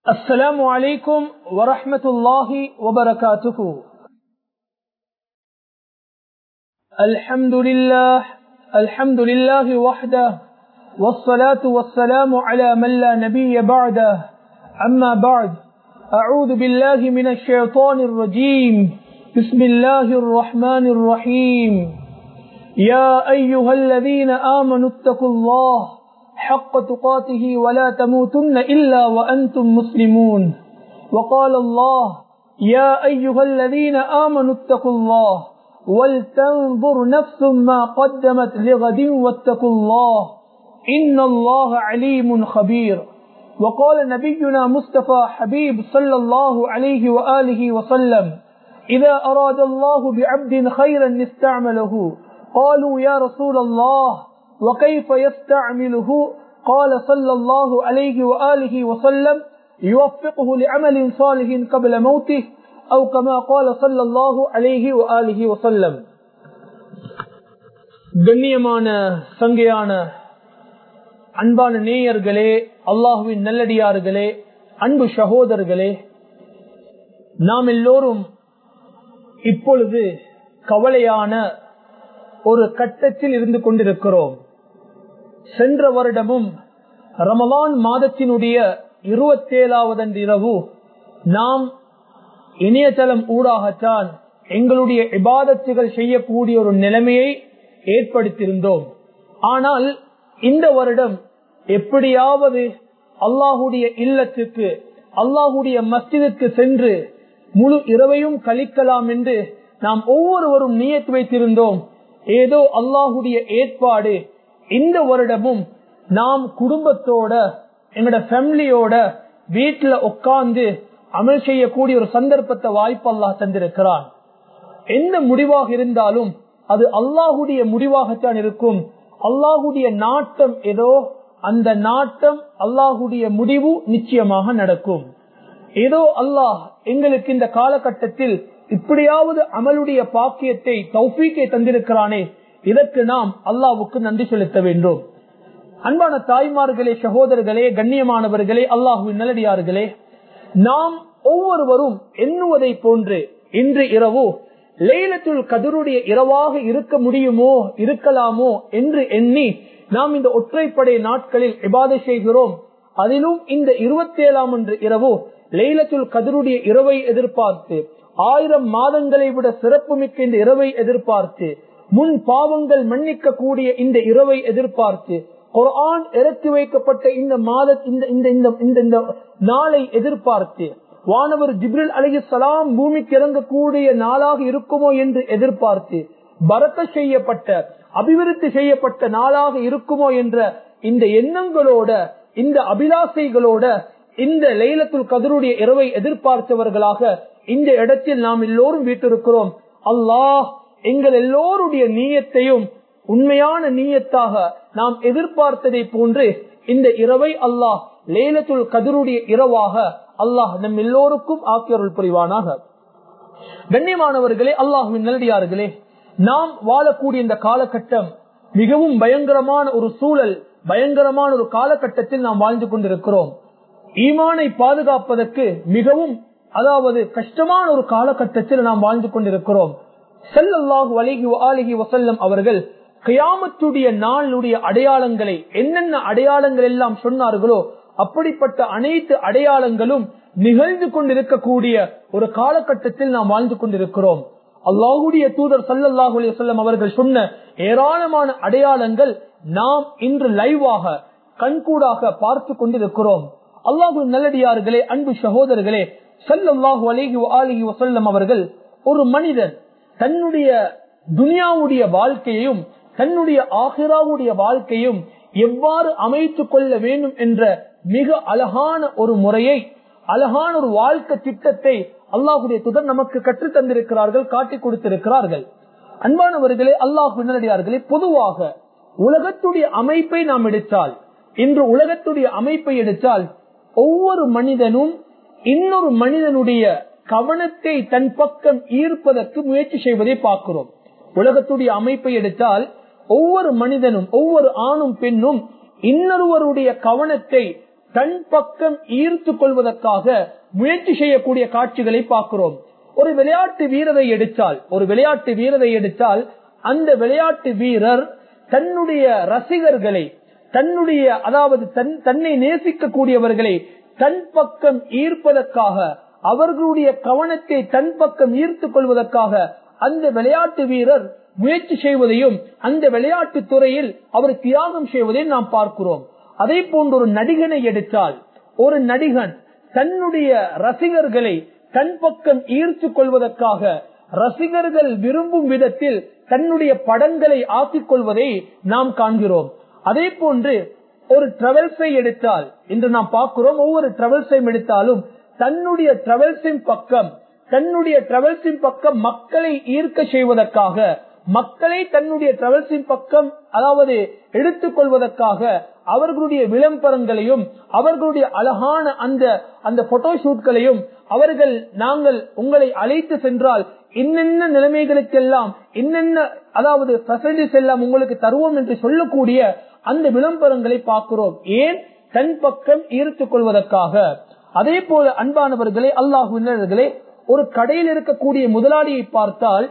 السلام عليكم ورحمة الله وبركاته الحمد لله الحمد لله وحده والصلاة والسلام على من لا نبي بعده أما بعد أعوذ بالله من الشيطان الرجيم بسم الله الرحمن الرحيم يا أيها الذين آمنوا اتقوا الله حق تقاته ولا تموتن إلا وأنتم مسلمون وقال الله يا أيها الذين آمنوا اتقوا الله ولتنظر نفس ما قدمت لغد واتقوا الله إن الله عليم خبير وقال نبينا مصطفى حبيب صلى الله عليه وآله وسلم إذا أراد الله بعبد خيرا استعمله قالوا يا رسول الله وكيف يستعمله قال صلى الله عليه وآله وسلم يوفقه لعمل صالح قبل موته أو كما قال صلى الله عليه وآله وسلم கண்ணியமான சங்கையான அன்பான நேயர்களே அல்லாஹுவின் நல்லடியார்களே அன்பு சகோதரர்களே நாம் எல்லோரும் இப்பொழுது கவலையான ஒரு கட்டத்தில் இருந்து கொண்டிருக்கிறோம் சென்ற வருடமும் ரமலான் மாதத்தினுடைய இருபத்தேழாவது இரவு நாம் இணையதளம் ஊடாகத்தான் எங்களுடைய இபாதத்துகள் செய்யக்கூடிய ஒரு நிலைமையை ஏற்படுத்தியிருந்தோம் ஆனால் இந்த வருடம் எப்படியாவது அல்லாஹுடைய இல்லத்துக்கு அல்லாஹுடைய மஸ்ஜிதுக்கு சென்று முழு இரவையும் கழிக்கலாம் என்று நாம் ஒவ்வொருவரும் நியத்து வைத்திருந்தோம் ஏதோ அல்லாஹுடைய ஏற்பாடு இந்த வருடமும் நாம் குடும்பத்தோட எங்களோட ஃபேமிலியோட வீட்டுல உட்கார்ந்து அமல் செய்யக்கூடிய ஒரு சந்தர்ப்பத்தை வாய்ப்பு அல்லாஹ் தந்திருக்கிறான் எந்த முடிவாக இருந்தாலும் அது அல்லாஹுடைய முடிவாகத்தான் இருக்கும் அல்லாஹுடைய நாட்டம் ஏதோ அந்த நாட்டம் அல்லாஹுடைய முடிவு நிச்சயமாக நடக்கும் ஏதோ அல்லாஹ் எங்களுக்கு இந்த காலகட்டத்தில் இப்படியாவது அமலுடைய பாக்கியத்தை தௌஃபீக்கை தந்திருக்கிறானே இதற்கு நாம் அல்லாவுக்கு நன்றி செலுத்த வேண்டும் அன்பான தாய்மார்களே சகோதரர்களே கண்ணியமானவர்களே அல்லாஹுவின் நல்லடியார்களே நாம் ஒவ்வொருவரும் எண்ணுவதை போன்று இன்று இரவு லைலத்துல் கதருடைய இரவாக இருக்க முடியுமோ இருக்கலாமோ என்று எண்ணி நாம் இந்த ஒற்றைப்படை நாட்களில் இபாதை செய்கிறோம் அதிலும் இந்த இருபத்தி ஏழாம் அன்று இரவு லைலத்துல் கதருடைய இரவை எதிர்பார்த்து ஆயிரம் மாதங்களை விட சிறப்பு மிக்க இந்த இரவை எதிர்பார்த்து முன் பாவங்கள் மன்னிக்க கூடிய இந்த இரவை எதிர்பார்த்து குரான் இறக்கி வைக்கப்பட்ட இந்த மாத இந்த நாளை எதிர்பார்த்து வானவர் ஜிப்ரில் அலி சலாம் பூமிக்கு இறங்கக்கூடிய நாளாக இருக்குமோ என்று எதிர்பார்த்து பரத்த செய்யப்பட்ட அபிவிருத்தி செய்யப்பட்ட நாளாக இருக்குமோ என்ற இந்த எண்ணங்களோட இந்த அபிலாசைகளோட இந்த லைலத்துல் கதருடைய இரவை எதிர்பார்த்தவர்களாக இந்த இடத்தில் நாம் எல்லோரும் வீட்டிருக்கிறோம் அல்லாஹ் எங்கள் எல்லோருடைய நீயத்தையும் உண்மையான நீயத்தாக நாம் எதிர்பார்த்ததை போன்று இந்த இரவை அல்லாஹ் லேலத்துல் கதருடைய இரவாக அல்லாஹ் நம் எல்லோருக்கும் ஆக்கியருள் புரிவானாக கண்ணியமானவர்களே அல்லாஹுவின் நல்லடியார்களே நாம் வாழக்கூடிய இந்த காலகட்டம் மிகவும் பயங்கரமான ஒரு சூழல் பயங்கரமான ஒரு காலகட்டத்தில் நாம் வாழ்ந்து கொண்டிருக்கிறோம் ஈமானை பாதுகாப்பதற்கு மிகவும் அதாவது கஷ்டமான ஒரு காலகட்டத்தில் நாம் வாழ்ந்து கொண்டிருக்கிறோம் செல்லல்லாஹு அலிஹி அலிஹி வசல்லம் அவர்கள் கியாமத்துடைய நாளுடைய அடையாளங்களை என்னென்ன அடையாளங்கள் எல்லாம் சொன்னார்களோ அப்படிப்பட்ட அனைத்து அடையாளங்களும் நிகழ்ந்து கொண்டிருக்கக்கூடிய ஒரு காலகட்டத்தில் நாம் வாழ்ந்து கொண்டிருக்கிறோம் அல்லாஹுடைய தூதர் சல்லல்லாஹு அலி வல்லம் அவர்கள் சொன்ன ஏராளமான அடையாளங்கள் நாம் இன்று லைவாக கண்கூடாக பார்த்து கொண்டிருக்கிறோம் அல்லாஹு நல்லடியார்களே அன்பு சகோதரர்களே சல்லாஹூ அலிஹி அலிஹி வசல்லம் அவர்கள் ஒரு மனிதன் தன்னுடைய துனியாவுடைய வாழ்க்கையையும் தன்னுடைய ஆஹிராவுடைய வாழ்க்கையும் எவ்வாறு அமைத்துக் கொள்ள வேண்டும் என்ற மிக அழகான ஒரு முறையை அழகான ஒரு வாழ்க்கை திட்டத்தை அல்லாஹுடைய துதர் நமக்கு கற்றுத் தந்திருக்கிறார்கள் காட்டிக் கொடுத்திருக்கிறார்கள் அன்பானவர்களே அல்லாஹு நல்லடியார்களே பொதுவாக உலகத்துடைய அமைப்பை நாம் எடுத்தால் இன்று உலகத்துடைய அமைப்பை எடுத்தால் ஒவ்வொரு மனிதனும் இன்னொரு மனிதனுடைய கவனத்தை தன் பக்கம் ஈர்ப்பதற்கு முயற்சி செய்வதை பார்க்கிறோம் உலகத்துடைய அமைப்பை எடுத்தால் ஒவ்வொரு மனிதனும் ஒவ்வொரு ஆணும் பெண்ணும் இன்னொருவருடைய கவனத்தை தன் பக்கம் ஈர்த்து கொள்வதற்காக முயற்சி செய்யக்கூடிய காட்சிகளை பார்க்கிறோம் ஒரு விளையாட்டு வீரரை எடுத்தால் ஒரு விளையாட்டு வீரரை எடுத்தால் அந்த விளையாட்டு வீரர் தன்னுடைய ரசிகர்களை தன்னுடைய அதாவது தன் தன்னை நேசிக்கக்கூடியவர்களை தன் பக்கம் ஈர்ப்பதற்காக அவர்களுடைய கவனத்தை தன் பக்கம் ஈர்த்துக் கொள்வதற்காக அந்த விளையாட்டு வீரர் முயற்சி செய்வதையும் அந்த விளையாட்டு துறையில் அவர் தியாகம் செய்வதையும் நாம் பார்க்கிறோம் அதே போன்ற ஒரு நடிகனை எடுத்தால் ஒரு நடிகன் தன்னுடைய ரசிகர்களை தன் பக்கம் ஈர்த்து கொள்வதற்காக ரசிகர்கள் விரும்பும் விதத்தில் தன்னுடைய படங்களை ஆக்கிக் கொள்வதை நாம் காண்கிறோம் அதே போன்று ஒரு டிராவல்ஸை எடுத்தால் இன்று நாம் பார்க்கிறோம் ஒவ்வொரு டிராவல்ஸையும் எடுத்தாலும் தன்னுடைய டிராவல்ஸின் பக்கம் தன்னுடைய டிராவல்ஸின் பக்கம் மக்களை ஈர்க்க செய்வதற்காக மக்களை தன்னுடைய டிராவல்ஸின் பக்கம் அதாவது எடுத்துக் கொள்வதற்காக அவர்களுடைய விளம்பரங்களையும் அவர்களுடைய அழகான அந்த அந்த போட்டோ ஷூட்களையும் அவர்கள் நாங்கள் உங்களை அழைத்து சென்றால் இன்னென்ன நிலைமைகளுக்கெல்லாம் இன்னென்ன அதாவது ஃபெசிலிட்டிஸ் எல்லாம் உங்களுக்கு தருவோம் என்று சொல்லக்கூடிய அந்த விளம்பரங்களை பார்க்கிறோம் ஏன் தன் பக்கம் ஈர்த்துக் கொள்வதற்காக அதே போல அன்பானவர்களே அல்லாஹுவினர்களே ஒரு கடையில் இருக்கக்கூடிய முதலாளியை பார்த்தால்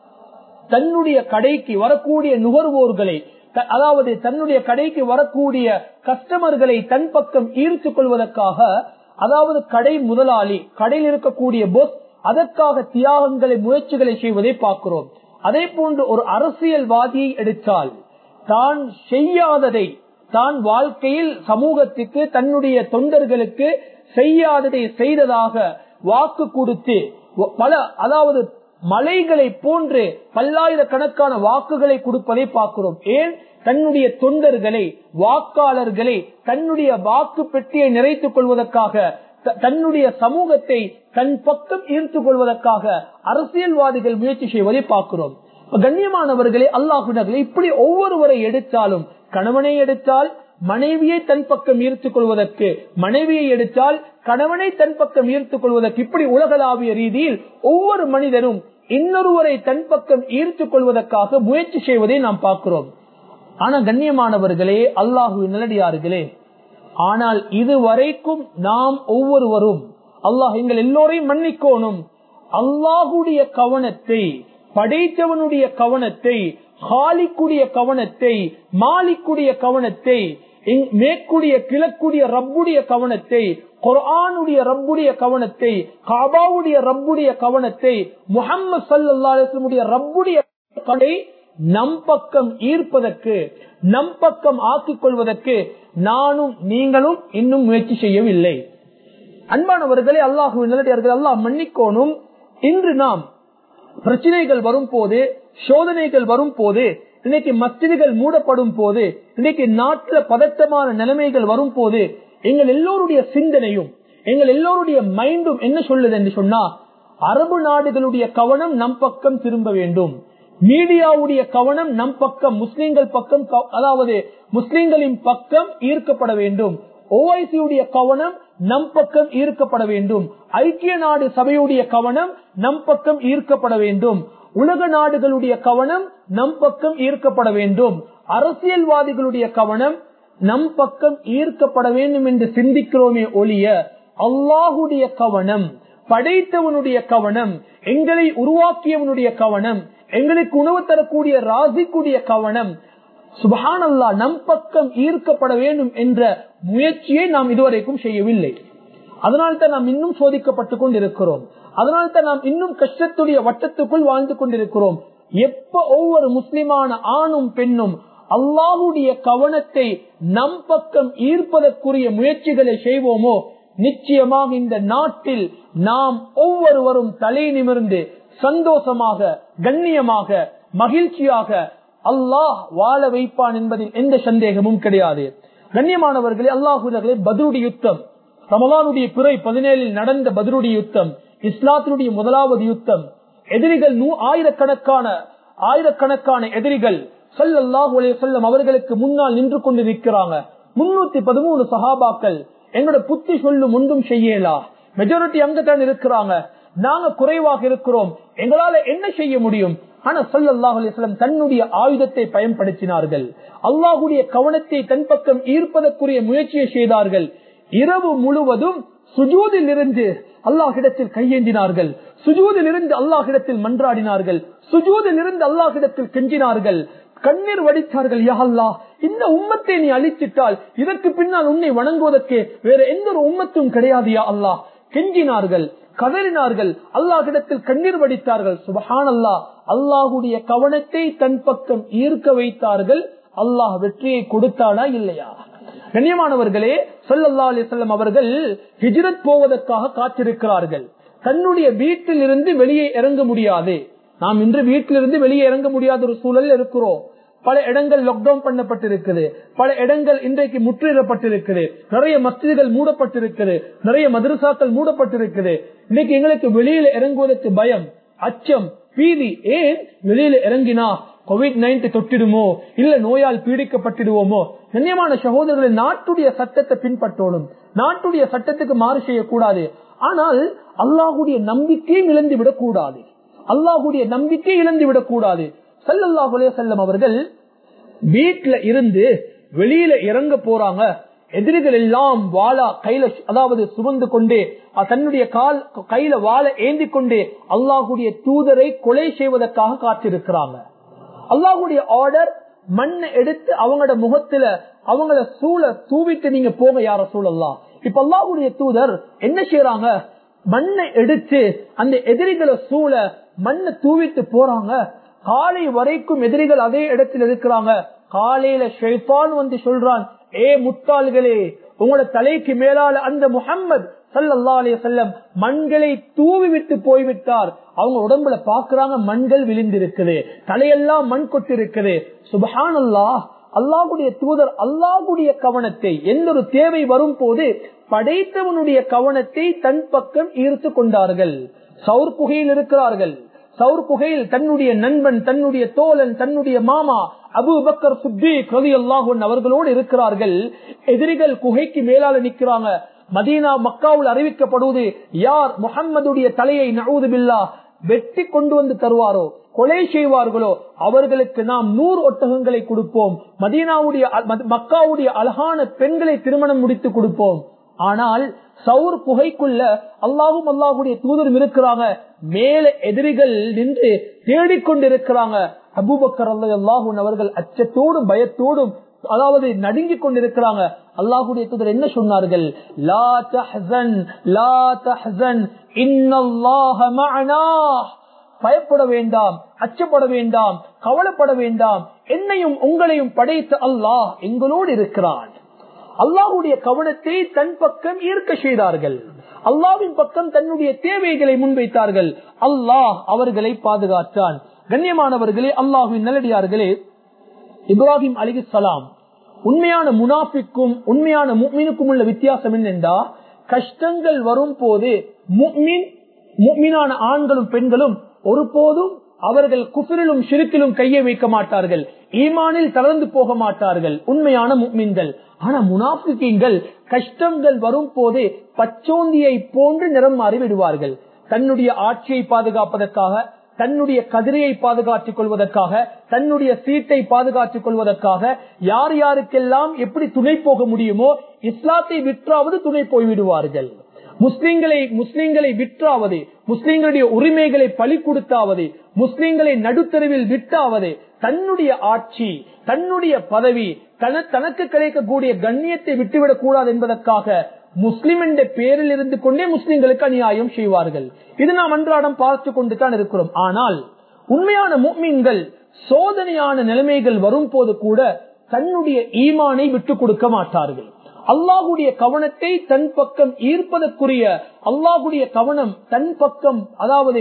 தன்னுடைய கடைக்கு வரக்கூடிய நுகர்வோர்களை அதாவது தன்னுடைய கடைக்கு வரக்கூடிய கஸ்டமர்களை தன் பக்கம் ஈர்த்துக் கொள்வதற்காக அதாவது கடை முதலாளி கடையில் இருக்கக்கூடிய பொஸ் அதற்காக தியாகங்களை முயற்சிகளை செய்வதை பார்க்கிறோம் அதே போன்று ஒரு அரசியல்வாதியை எடுத்தால் தான் செய்யாததை தான் வாழ்க்கையில் சமூகத்துக்கு தன்னுடைய தொண்டர்களுக்கு செய்யாததை செய்ததாக வாக்கு கொடுத்து பல அதாவது மலைகளை போன்று பல்லாயிரக்கணக்கான வாக்குகளை கொடுப்பதை பார்க்கிறோம் ஏன் தன்னுடைய தொண்டர்களை வாக்காளர்களை தன்னுடைய வாக்கு பெட்டியை நிறைத்துக் கொள்வதற்காக தன்னுடைய சமூகத்தை தன் பக்கம் ஈர்த்துக் கொள்வதற்காக அரசியல்வாதிகள் முயற்சி செய்வதை பார்க்கிறோம் கண்ணியமானவர்களே அல்லாஹுனர்களே இப்படி ஒவ்வொருவரை எடுத்தாலும் கணவனை எடுத்தால் மனைவியை தன் பக்கம் ஈர்த்துக் கொள்வதற்கு மனைவியை எடுத்தால் கணவனை தன் பக்கம் ஈர்த்துக் கொள்வதற்கு இப்படி உலகளாவிய ரீதியில் ஒவ்வொரு மனிதனும் இன்னொருவரை தன் பக்கம் ஈர்த்துக் கொள்வதற்காக முயற்சி செய்வதை நாம் பார்க்கிறோம் ஆனா கண்ணியமானவர்களே அல்லாஹு நல்லடியார்களே ஆனால் இதுவரைக்கும் நாம் ஒவ்வொருவரும் அல்லாஹ் எங்கள் எல்லோரையும் மன்னிக்கோணும் அல்லாஹுடைய கவனத்தை படைத்தவனுடைய கவனத்தை ஹாலிக்குடைய கவனத்தை மாலிக்குடைய கவனத்தை மேற்குடைய கிழக்குடைய ரப்புடைய கவனத்தை குரானுடைய ரப்புடைய கவனத்தை காபாவுடைய ரப்புடைய கவனத்தை முகம்மது சல்லாஹுடைய ரப்புடைய கடை நம் பக்கம் ஈர்ப்பதற்கு நம் பக்கம் ஆக்கிக் கொள்வதற்கு நானும் நீங்களும் இன்னும் முயற்சி செய்யவில்லை அன்பானவர்களே அல்லாஹு நல்லடியார்கள் அல்லாஹ் மன்னிக்கோனும் இன்று நாம் பிரச்சனைகள் வரும் போது சோதனைகள் வரும் போது இன்னைக்கு மஸ்ஜிதுகள் மூடப்படும் போது இன்னைக்கு நாட்டுல பதட்டமான நிலைமைகள் வரும் போது எங்கள் எல்லோருடைய சிந்தனையும் எங்கள் எல்லோருடைய மைண்டும் என்ன சொல்லுது என்று சொன்னா அரபு நாடுகளுடைய கவனம் நம் பக்கம் திரும்ப வேண்டும் மீடியாவுடைய கவனம் நம் பக்கம் முஸ்லிம்கள் பக்கம் அதாவது முஸ்லிம்களின் பக்கம் ஈர்க்கப்பட வேண்டும் ஓஐசியுடைய கவனம் நம் பக்கம் ஈர்க்கப்பட வேண்டும் ஐக்கிய நாடு சபையுடைய கவனம் நம் பக்கம் ஈர்க்கப்பட வேண்டும் உலக நாடுகளுடைய கவனம் நம் பக்கம் ஈர்க்கப்பட வேண்டும் அரசியல்வாதிகளுடைய கவனம் நம் பக்கம் ஈர்க்கப்பட வேண்டும் என்று சிந்திக்கிறோமே ஒழிய அல்லாஹுடைய கவனம் படைத்தவனுடைய கவனம் எங்களை உருவாக்கியவனுடைய கவனம் எங்களுக்கு உணவு தரக்கூடிய ராசிக்குடைய கவனம் சுபஹானல்லா நம் பக்கம் ஈர்க்கப்பட வேண்டும் என்ற முயற்சியை நாம் இதுவரைக்கும் செய்யவில்லை அதனால்தான் நாம் இன்னும் சோதிக்கப்பட்டுக் கொண்டிருக்கிறோம் அதனால்தான் நாம் இன்னும் கஷ்டத்துடைய வட்டத்துக்குள் வாழ்ந்து கொண்டிருக்கிறோம் எப்ப ஒவ்வொரு முஸ்லிமான ஆணும் பெண்ணும் அல்லாஹுடைய கவனத்தை நம் பக்கம் ஈர்ப்பதற்குரிய முயற்சிகளை செய்வோமோ நிச்சயமாக இந்த நாட்டில் நாம் ஒவ்வொருவரும் தலை நிமிர்ந்து சந்தோஷமாக கண்ணியமாக மகிழ்ச்சியாக அல்லாஹ் வாழ வைப்பான் என்பதில் எந்த சந்தேகமும் கிடையாது கண்ணியமானவர்களே அல்லாஹுடைய பத்ருடி யுத்தம் ரமலானுடைய பிறை பதினேழில் நடந்த பத்ருடி யுத்தம் இஸ்லாத்தினுடைய முதலாவது யுத்தம் எதிரிகள் நூ ஆயிரக்கணக்கான ஆயிரக்கணக்கான எதிரிகள் சல்லாஹூ செல்லம் அவர்களுக்கு முன்னால் நின்று கொண்டு நிற்கிறாங்க முன்னூத்தி பதிமூணு சஹாபாக்கள் எங்களோட புத்தி சொல்லும் ஒன்றும் செய்யலா மெஜாரிட்டி அங்கத்தான் இருக்கிறாங்க நாங்க குறைவாக இருக்கிறோம் எங்களால என்ன செய்ய முடியும் ஆனா சல்லாஹ் அலிஸ்லாம் தன்னுடைய ஆயுதத்தை பயன்படுத்தினார்கள் அல்லாஹுடைய கவனத்தை தன் பக்கம் ஈர்ப்பதற்குரிய முயற்சியை செய்தார்கள் இரவு முழுவதும் சுஜூதில் இருந்து அல்லாஹிடத்தில் கையேந்தினார்கள் சுஜூதில் இருந்து அல்லாஹிடத்தில் மன்றாடினார்கள் சுஜூதில் இருந்து அல்லாஹிடத்தில் கெஞ்சினார்கள் கண்ணீர் வடித்தார்கள் யா அல்லாஹ் இந்த உம்மத்தை நீ அழிச்சிட்டால் இதற்கு பின்னால் உன்னை வணங்குவதற்கு வேற எந்த ஒரு உம்மத்தும் கிடையாது யா அல்லாஹ் கெஞ்சினார்கள் கதறினார்கள் அல்லாஹிடத்தில் கண்ணீர் வடித்தார்கள் சுபஹான் அல்லாஹ் அல்லாஹுடைய கவனத்தை தன் பக்கம் ஈர்க்க வைத்தார்கள் அல்லாஹ் வெற்றியை கொடுத்தானா இல்லையா கண்ணியமானவர்களே சொல்லல்லா அலிசல்லம் அவர்கள் ஹிஜ்ரத் போவதற்காக காத்திருக்கிறார்கள் தன்னுடைய வீட்டில் இருந்து வெளியே இறங்க முடியாது நாம் இன்று வீட்டிலிருந்து வெளியே இறங்க முடியாத ஒரு சூழல் இருக்கிறோம் பல இடங்கள் லாக்டவுன் பண்ணப்பட்டிருக்குது பல இடங்கள் இன்றைக்கு முற்றிடப்பட்டிருக்குது நிறைய மஸ்திகள் மூடப்பட்டிருக்குது நிறைய மதரசாக்கள் மூடப்பட்டிருக்குது இன்னைக்கு எங்களுக்கு வெளியில இறங்குவதற்கு பயம் அச்சம் பீதி ஏன் வெளியில இறங்கினா கோவிட் நைன்டி தொட்டிடுமோ இல்ல நோயால் பீடிக்கப்பட்டிடுவோமோ கண்ணியமான சகோதரர்களை நாட்டுடைய சட்டத்தை பின்பற்றணும் நாட்டுடைய சட்டத்துக்கு மாறு செய்யக்கூடாது ஆனால் அல்லாஹுடைய நம்பிக்கை இழந்து விடக்கூடாது அல்லாஹுடைய நம்பிக்கை இழந்து விடக்கூடாது சல்லல்லாஹுலே செல்லம் அவர்கள் வீட்டுல இருந்து வெளியில இறங்க போறாங்க எதிரிகள் எல்லாம் வாழா கையில அதாவது சுமந்து கொண்டே தன்னுடைய கால் கையில வாழ ஏந்தி கொண்டே அல்லாஹுடைய தூதரை கொலை செய்வதற்காக காத்திருக்கிறாங்க அல்லாஹுடைய ஆர்டர் மண்ணை எடுத்து அவங்களோட முகத்துல அவங்கள சூழ தூவிட்டு நீங்க போங்க யார சூழல்லாம் இப்ப அல்லாஹுடைய தூதர் என்ன செய்யறாங்க மண்ணை எடுத்து அந்த எதிரிகளை சூழ மண்ணை தூவிட்டு போறாங்க காலை வரைக்கும் எதிரிகள் அதே இடத்தில் இருக்கிறாங்க காலையில ஷெய்பான் வந்து சொல்றான் ஏ முட்டாள்களே உங்களோட தலைக்கு மேலால அந்த முகம்மது சல்லல்லா அலைய செல்லம் மண்களை தூவி விட்டு போய்விட்டார் அவங்க உடம்புல பாக்குறாங்க மண்கள் விழுந்திருக்குது தலையெல்லாம் மண் கொட்டிருக்குது சுபஹான் அல்லாஹ் அல்லாஹுடைய தூதர் அல்லாஹுடைய கவனத்தை எந்த ஒரு தேவை வரும் போது படைத்தவனுடைய கவனத்தை தன் பக்கம் ஈர்த்து கொண்டார்கள் சவுர் புகையில் இருக்கிறார்கள் சவுர் புகையில் தன்னுடைய நண்பன் தன்னுடைய தோழன் தன்னுடைய மாமா அபு பக்கர் சுத்தீக் ரவி அல்லாஹன் அவர்களோடு இருக்கிறார்கள் எதிரிகள் குகைக்கு மேலால நிக்கிறாங்க மதீனா மக்காவில் அறிவிக்கப்படுவது யார் முகம்மதுடைய தலையை நழுது பில்லா வெட்டி கொண்டு வந்து தருவாரோ கொலை செய்வார்களோ அவர்களுக்கு நாம் நூறு ஒட்டகங்களை கொடுப்போம் மதீனாவுடைய மக்காவுடைய அழகான பெண்களை திருமணம் முடித்து கொடுப்போம் ஆனால் சவுர் குகைக்குள்ள அல்லாஹும் அல்லாஹுடைய தூதரும் இருக்கிறாங்க மேல எதிரிகள் நின்று தேடிக்கொண்டிருக்கிறாங்க அபூபக்கர் அல்லாஹூன் அவர்கள் அச்சத்தோடும் பயத்தோடும் அதாவது நடுங்கிக் கொண்டிருக்கிறாங்க அல்லாஹுடைய தூதர் என்ன சொன்னார்கள் லா தஹன் லா தஹன் இன்னல்லாஹ மஅனா பயப்பட வேண்டாம் அச்சப்பட வேண்டாம் கவலைப்பட வேண்டாம் என்னையும் உங்களையும் படைத்த அல்லாஹ் எங்களோடு இருக்கிறான் அல்லாஹுடைய கவனத்தை தன் பக்கம் ஈர்க்க செய்தார்கள் அல்லாவின் பக்கம் தன்னுடைய தேவைகளை முன்வைத்தார்கள் அல்லாஹ் அவர்களை பாதுகாத்தான் கண்ணியமானவர்களே அல்லாஹின் நல்லடியார்களே இப்ராஹிம் அலி சலாம் உண்மையான முனாஃபிக்கும் உண்மையான முக்மீனுக்கும் உள்ள வித்தியாசம் என்னென்றா கஷ்டங்கள் வரும் போது முக்மின் முக்மீனான ஆண்களும் பெண்களும் ஒருபோதும் அவர்கள் குஃபிரிலும் சிறுக்கிலும் கையை வைக்க மாட்டார்கள் ஈமானில் தளர்ந்து போக மாட்டார்கள் உண்மையான முக்மீன்கள் ஆனா முனாஃபிக்கீங்கள் கஷ்டங்கள் வரும் போது பச்சோந்தியை போன்று நிறம் மாறி விடுவார்கள் தன்னுடைய ஆட்சியை பாதுகாப்பதற்காக தன்னுடைய கதிரையை பாதுகாத்துக் கொள்வதற்காக தன்னுடைய சீட்டை பாதுகாத்துக் கொள்வதற்காக யார் யாருக்கெல்லாம் எப்படி துணை போக முடியுமோ இஸ்லாத்தை விற்றாவது துணை போய்விடுவார்கள் முஸ்லிம்களை முஸ்லிம்களை விற்றாவது முஸ்லிம்களுடைய உரிமைகளை பலி கொடுத்தாவது முஸ்லிம்களை நடுத்தருவில் விட்டாவது தன்னுடைய ஆட்சி தன்னுடைய பதவி தன தனக்கு கிடைக்கக்கூடிய கண்ணியத்தை விட்டுவிடக் கூடாது என்பதற்காக முஸ்லிம் என்ற பேரில் இருந்து கொண்டே முஸ்லிம்களுக்கு அநியாயம் செய்வார்கள் இது நாம் அன்றாடம் பார்த்து கொண்டு தான் இருக்கிறோம் ஆனால் உண்மையான முக்மீன்கள் சோதனையான நிலைமைகள் வரும் போது கூட தன்னுடைய ஈமானை விட்டுக் கொடுக்க மாட்டார்கள் அல்லாஹுடைய கவனத்தை தன் பக்கம் ஈர்ப்பதற்குரிய அல்லாஹுடைய கவனம் தன் பக்கம் அதாவது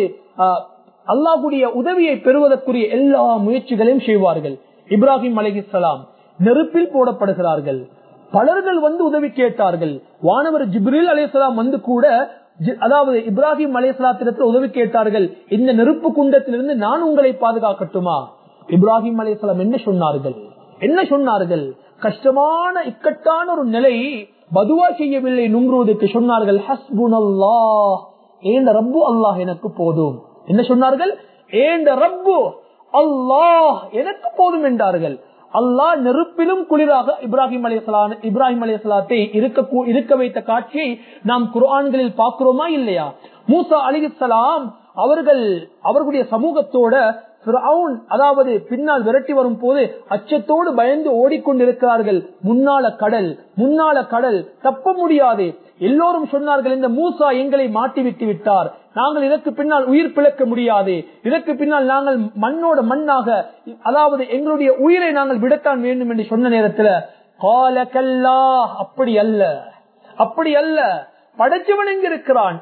அல்லாஹுடைய உதவியை பெறுவதற்குரிய எல்லா முயற்சிகளையும் செய்வார்கள் இப்ராஹிம் அலிசலாம் நெருப்பில் போடப்படுகிறார்கள் பலர்கள் வந்து உதவி கேட்டார்கள் வானவர் ஜிப்ரில் அலிசலாம் வந்து கூட அதாவது இப்ராஹிம் அலிசலாத்திடத்தில் உதவி கேட்டார்கள் இந்த நெருப்பு குண்டத்திலிருந்து நான் உங்களை பாதுகாக்கட்டுமா இப்ராஹிம் அலிசலாம் என்ன சொன்னார்கள் என்ன சொன்னார்கள் கஷ்டமான இக்கட்டான ஒரு நிலை பதுவா செய்யவில்லை நுங்குவதற்கு சொன்னார்கள் ஹஸ்புனல்லா ஏண்ட ரப்பு அல்லாஹ் எனக்கு போதும் என்ன சொன்னார்கள் ஏண்ட ரப்பு அல்லாஹ் எனக்கு போதும் என்றார்கள் அல்லாஹ் நெருப்பிலும் குளிராக இப்ராஹிம் அலையான் இப்ராஹிம் அலையாத்தை இருக்க இருக்க வைத்த காட்சியை நாம் குர்ஆன்களில் பார்க்கிறோமா இல்லையா மூசா அலிசலாம் அவர்கள் அவர்களுடைய சமூகத்தோட அதாவது பின்னால் விரட்டி வரும் போது அச்சத்தோடு பயந்து ஓடிக்கொண்டிருக்கிறார்கள் முன்னால கடல் முன்னால கடல் தப்ப முடியாது எல்லோரும் சொன்னார்கள் இந்த மூசா எங்களை மாட்டி விட்டு விட்டார் நாங்கள் இதற்கு பின்னால் உயிர் பிழைக்க முடியாது இதற்கு பின்னால் நாங்கள் மண்ணோட மண்ணாக அதாவது எங்களுடைய உயிரை நாங்கள் விடத்தான் வேண்டும் என்று சொன்ன நேரத்தில் காலக்கல்லா அப்படி அல்ல அப்படி அல்ல படைச்சவன் எங்க இருக்கிறான்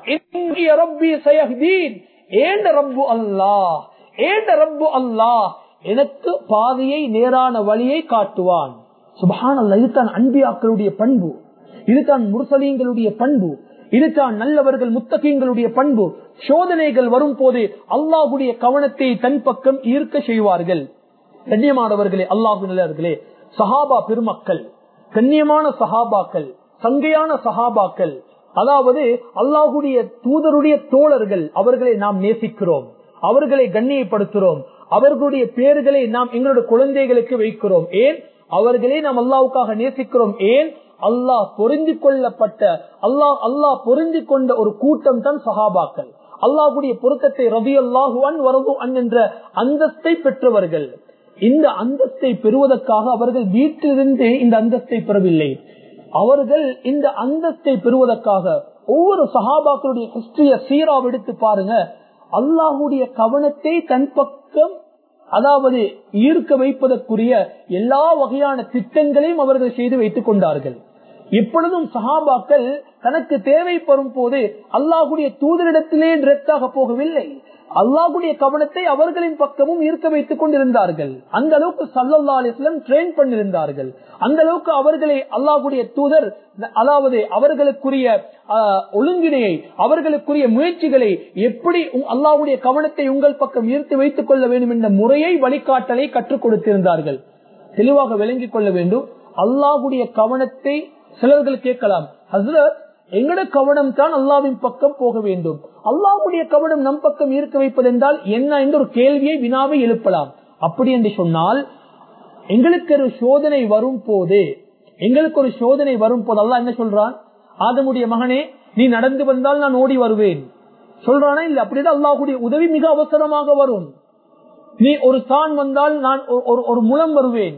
ஏண்ட ரப்பு அல்லாஹ் ஏண்ட ரப்பு அல்லாஹ் எனக்கு பாதையை நேரான வழியை காட்டுவான் சுபஹான் அல்ல இதுதான் அன்பியாக்களுடைய பண்பு இதுதான் முர்சலீங்களுடைய பண்பு இதுதான் நல்லவர்கள் முத்தகீங்களுடைய பண்பு சோதனைகள் வரும் போது அல்லாஹுடைய கவனத்தை தன் பக்கம் ஈர்க்க செய்வார்கள் கண்ணியமானவர்களே அல்லாஹு நல்லவர்களே சஹாபா பெருமக்கள் கண்ணியமான சஹாபாக்கள் சங்கையான சஹாபாக்கள் அதாவது அல்லாஹுடைய தூதருடைய தோழர்கள் அவர்களை நாம் நேசிக்கிறோம் அவர்களை கண்ணியப்படுத்துகிறோம் அவர்களுடைய பேர்களை நாம் எங்களுடைய குழந்தைகளுக்கு வைக்கிறோம் ஏன் அவர்களே நாம் அல்லாவுக்காக நேசிக்கிறோம் ஏன் அல்லாஹ் பொருந்தி கொள்ளப்பட்ட அல்லாஹ் அல்லாஹ் பொருந்தி கொண்ட ஒரு கூட்டம் தான் சஹாபாக்கள் அல்லாஹுடைய பொருத்தத்தை ரவி அல்லாஹுவான் வரது அன் என்ற அந்தஸ்தை பெற்றவர்கள் இந்த அந்தஸ்தை பெறுவதற்காக அவர்கள் வீட்டிலிருந்து இந்த அந்தஸ்தை பெறவில்லை அவர்கள் இந்த அந்தஸ்தை பெறுவதற்காக ஒவ்வொரு சஹாபாக்களுடைய ஹிஸ்டரிய சீரா எடுத்து பாருங்க அல்லாஹுடைய கவனத்தை தன் பக்கம் அதாவது ஈர்க்க வைப்பதற்குரிய எல்லா வகையான திட்டங்களையும் அவர்கள் செய்து வைத்துக் கொண்டார்கள் எப்பொழுதும் சஹாபாக்கள் தனக்கு தேவைப்படும் போது அல்லாஹுடைய தூதரிடத்திலே டிரெக்டாக போகவில்லை அல்லாஹுடைய கவனத்தை அவர்களின் பக்கமும் ஈர்க்க வைத்துக் கொண்டிருந்தார்கள் அந்த அளவுக்கு சல்லல்லா அலிஸ்லம் ட்ரெயின் பண்ணிருந்தார்கள் அந்த அளவுக்கு அவர்களை அல்லாஹுடைய தூதர் அதாவது அவர்களுக்குரிய ஒழுங்கினையை அவர்களுக்குரிய முயற்சிகளை எப்படி அல்லாஹுடைய கவனத்தை உங்கள் பக்கம் ஈர்த்து வைத்துக் கொள்ள வேண்டும் என்ற முறையை வழிகாட்டலை கற்றுக் கொடுத்திருந்தார்கள் தெளிவாக விளங்கிக் கொள்ள வேண்டும் அல்லாஹுடைய கவனத்தை சிலர்கள் கேட்கலாம் ஹசரத் எங்கட கவனம் தான் அல்லாவின் பக்கம் போக வேண்டும் அல்லாவுடைய கவனம் நம் பக்கம் ஈர்க்க வைப்பது என்றால் என்ன என்ற ஒரு கேள்வியை வினாவை எழுப்பலாம் அப்படி என்று சொன்னால் எங்களுக்கு ஒரு சோதனை வரும் போது எங்களுக்கு ஒரு சோதனை வரும் போது அல்லா என்ன சொல்றான் ஆதமுடைய மகனே நீ நடந்து வந்தால் நான் ஓடி வருவேன் சொல்றானா இல்ல அப்படிதான் அல்லாஹுடைய உதவி மிக அவசரமாக வரும் நீ ஒரு தான் வந்தால் நான் ஒரு முலம் வருவேன்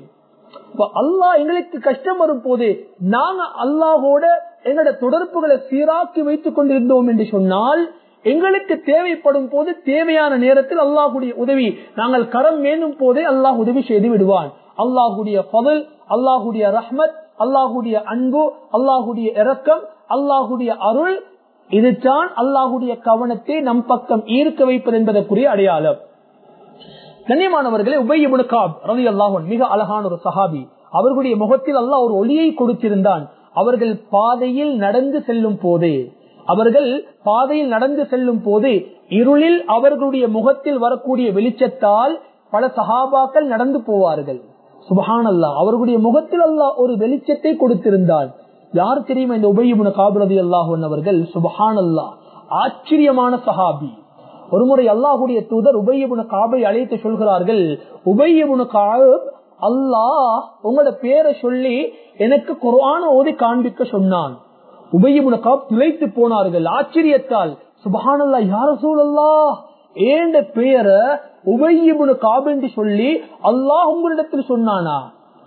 அல்லாஹ் எங்களுக்கு கஷ்டம் வரும் போது நாங்க அல்லாஹோட எங்களோட தொடர்புகளை சீராக்கி வைத்துக் கொண்டிருந்தோம் என்று சொன்னால் எங்களுக்கு தேவைப்படும் போது தேவையான நேரத்தில் அல்லாஹுடைய உதவி நாங்கள் கரம் மேலும் போதே அல்லாஹ் உதவி செய்து விடுவான் அல்லாஹுடைய பதல் அல்லாஹுடைய ரஹ்மத் அல்லாஹுடைய அன்பு அல்லாஹுடைய இரக்கம் அல்லாஹுடைய அருள் இதுதான் அல்லாஹுடைய கவனத்தை நம் பக்கம் ஈர்க்க வைப்பது என்பதற்குரிய அடையாளம் கண்ணியமானவர்களே உபயமுனு காப் ரவி அல்லாஹன் மிக அழகான ஒரு சஹாபி அவர்களுடைய முகத்தில் அல்லாஹ் ஒரு ஒளியை கொடுத்திருந்தான் அவர்கள் பாதையில் நடந்து செல்லும் போது அவர்கள் பாதையில் நடந்து செல்லும் போது இருளில் அவர்களுடைய முகத்தில் வரக்கூடிய வெளிச்சத்தால் பல சஹாபாக்கள் நடந்து போவார்கள் சுபஹான் அல்லா அவர்களுடைய முகத்தில் அல்லாஹ் ஒரு வெளிச்சத்தை கொடுத்திருந்தான் யார் தெரியுமா இந்த உபயமுன காபுரதி அல்லாஹன் அவர்கள் சுபஹான் அல்லா ஆச்சரியமான சஹாபி ஒருமுறை அல்லாஹுடைய தூதர் உபயமுன காபை அழைத்து சொல்கிறார்கள் உபயமுன காப் அல்லாஹ் உங்களோட பேரை சொல்லி எனக்கு குரான ஓதி காண்பிக்க சொன்னான் உபயமுன காப் துளைத்து போனார்கள் ஆச்சரியத்தால் சுபஹானல்லா யார சூழல்லா ஏண்ட பேரை உபயமுன காப் என்று சொல்லி அல்லாஹ் உங்களிடத்தில் சொன்னானா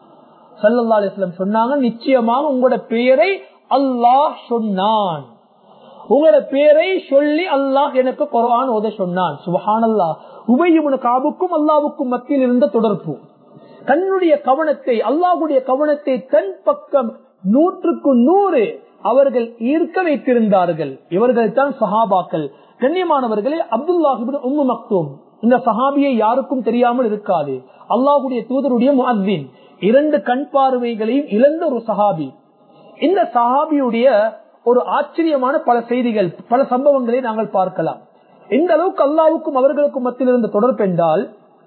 சல்லல்லா அலிஸ்லாம் சொன்னாங்க நிச்சயமாக உங்களோட பெயரை அல்லாஹ் சொன்னான் உங்களோட பேரை சொல்லி அல்லாஹ் எனக்கு குரான் ஓத சொன்னான் சுபஹான் அல்லா உபயமுன காபுக்கும் அல்லாவுக்கும் மத்தியில் இருந்த தொடர்பு தன்னுடைய கவனத்தை அல்லாஹுடைய கவனத்தை தன் பக்கம் நூற்றுக்கு நூறு அவர்கள் ஈர்க்க வைத்திருந்தார்கள் இவர்கள் தான் சஹாபாக்கள் கண்ணியமானவர்களே அப்துல்லாஹிபின் உம்மு மக்தூம் இந்த சஹாபியை யாருக்கும் தெரியாமல் இருக்காது அல்லாஹுடைய தூதருடைய முஅத்தின் இரண்டு கண் பார்வைகளையும் இழந்த ஒரு சஹாபி இந்த சஹாபியுடைய ஒரு ஆச்சரியமான பல செய்திகள் பல சம்பவங்களை நாங்கள் பார்க்கலாம் எந்த அளவுக்கு அல்லாவுக்கும் அவர்களுக்கும் மத்தியில் இருந்த தொடர்பு என்றால்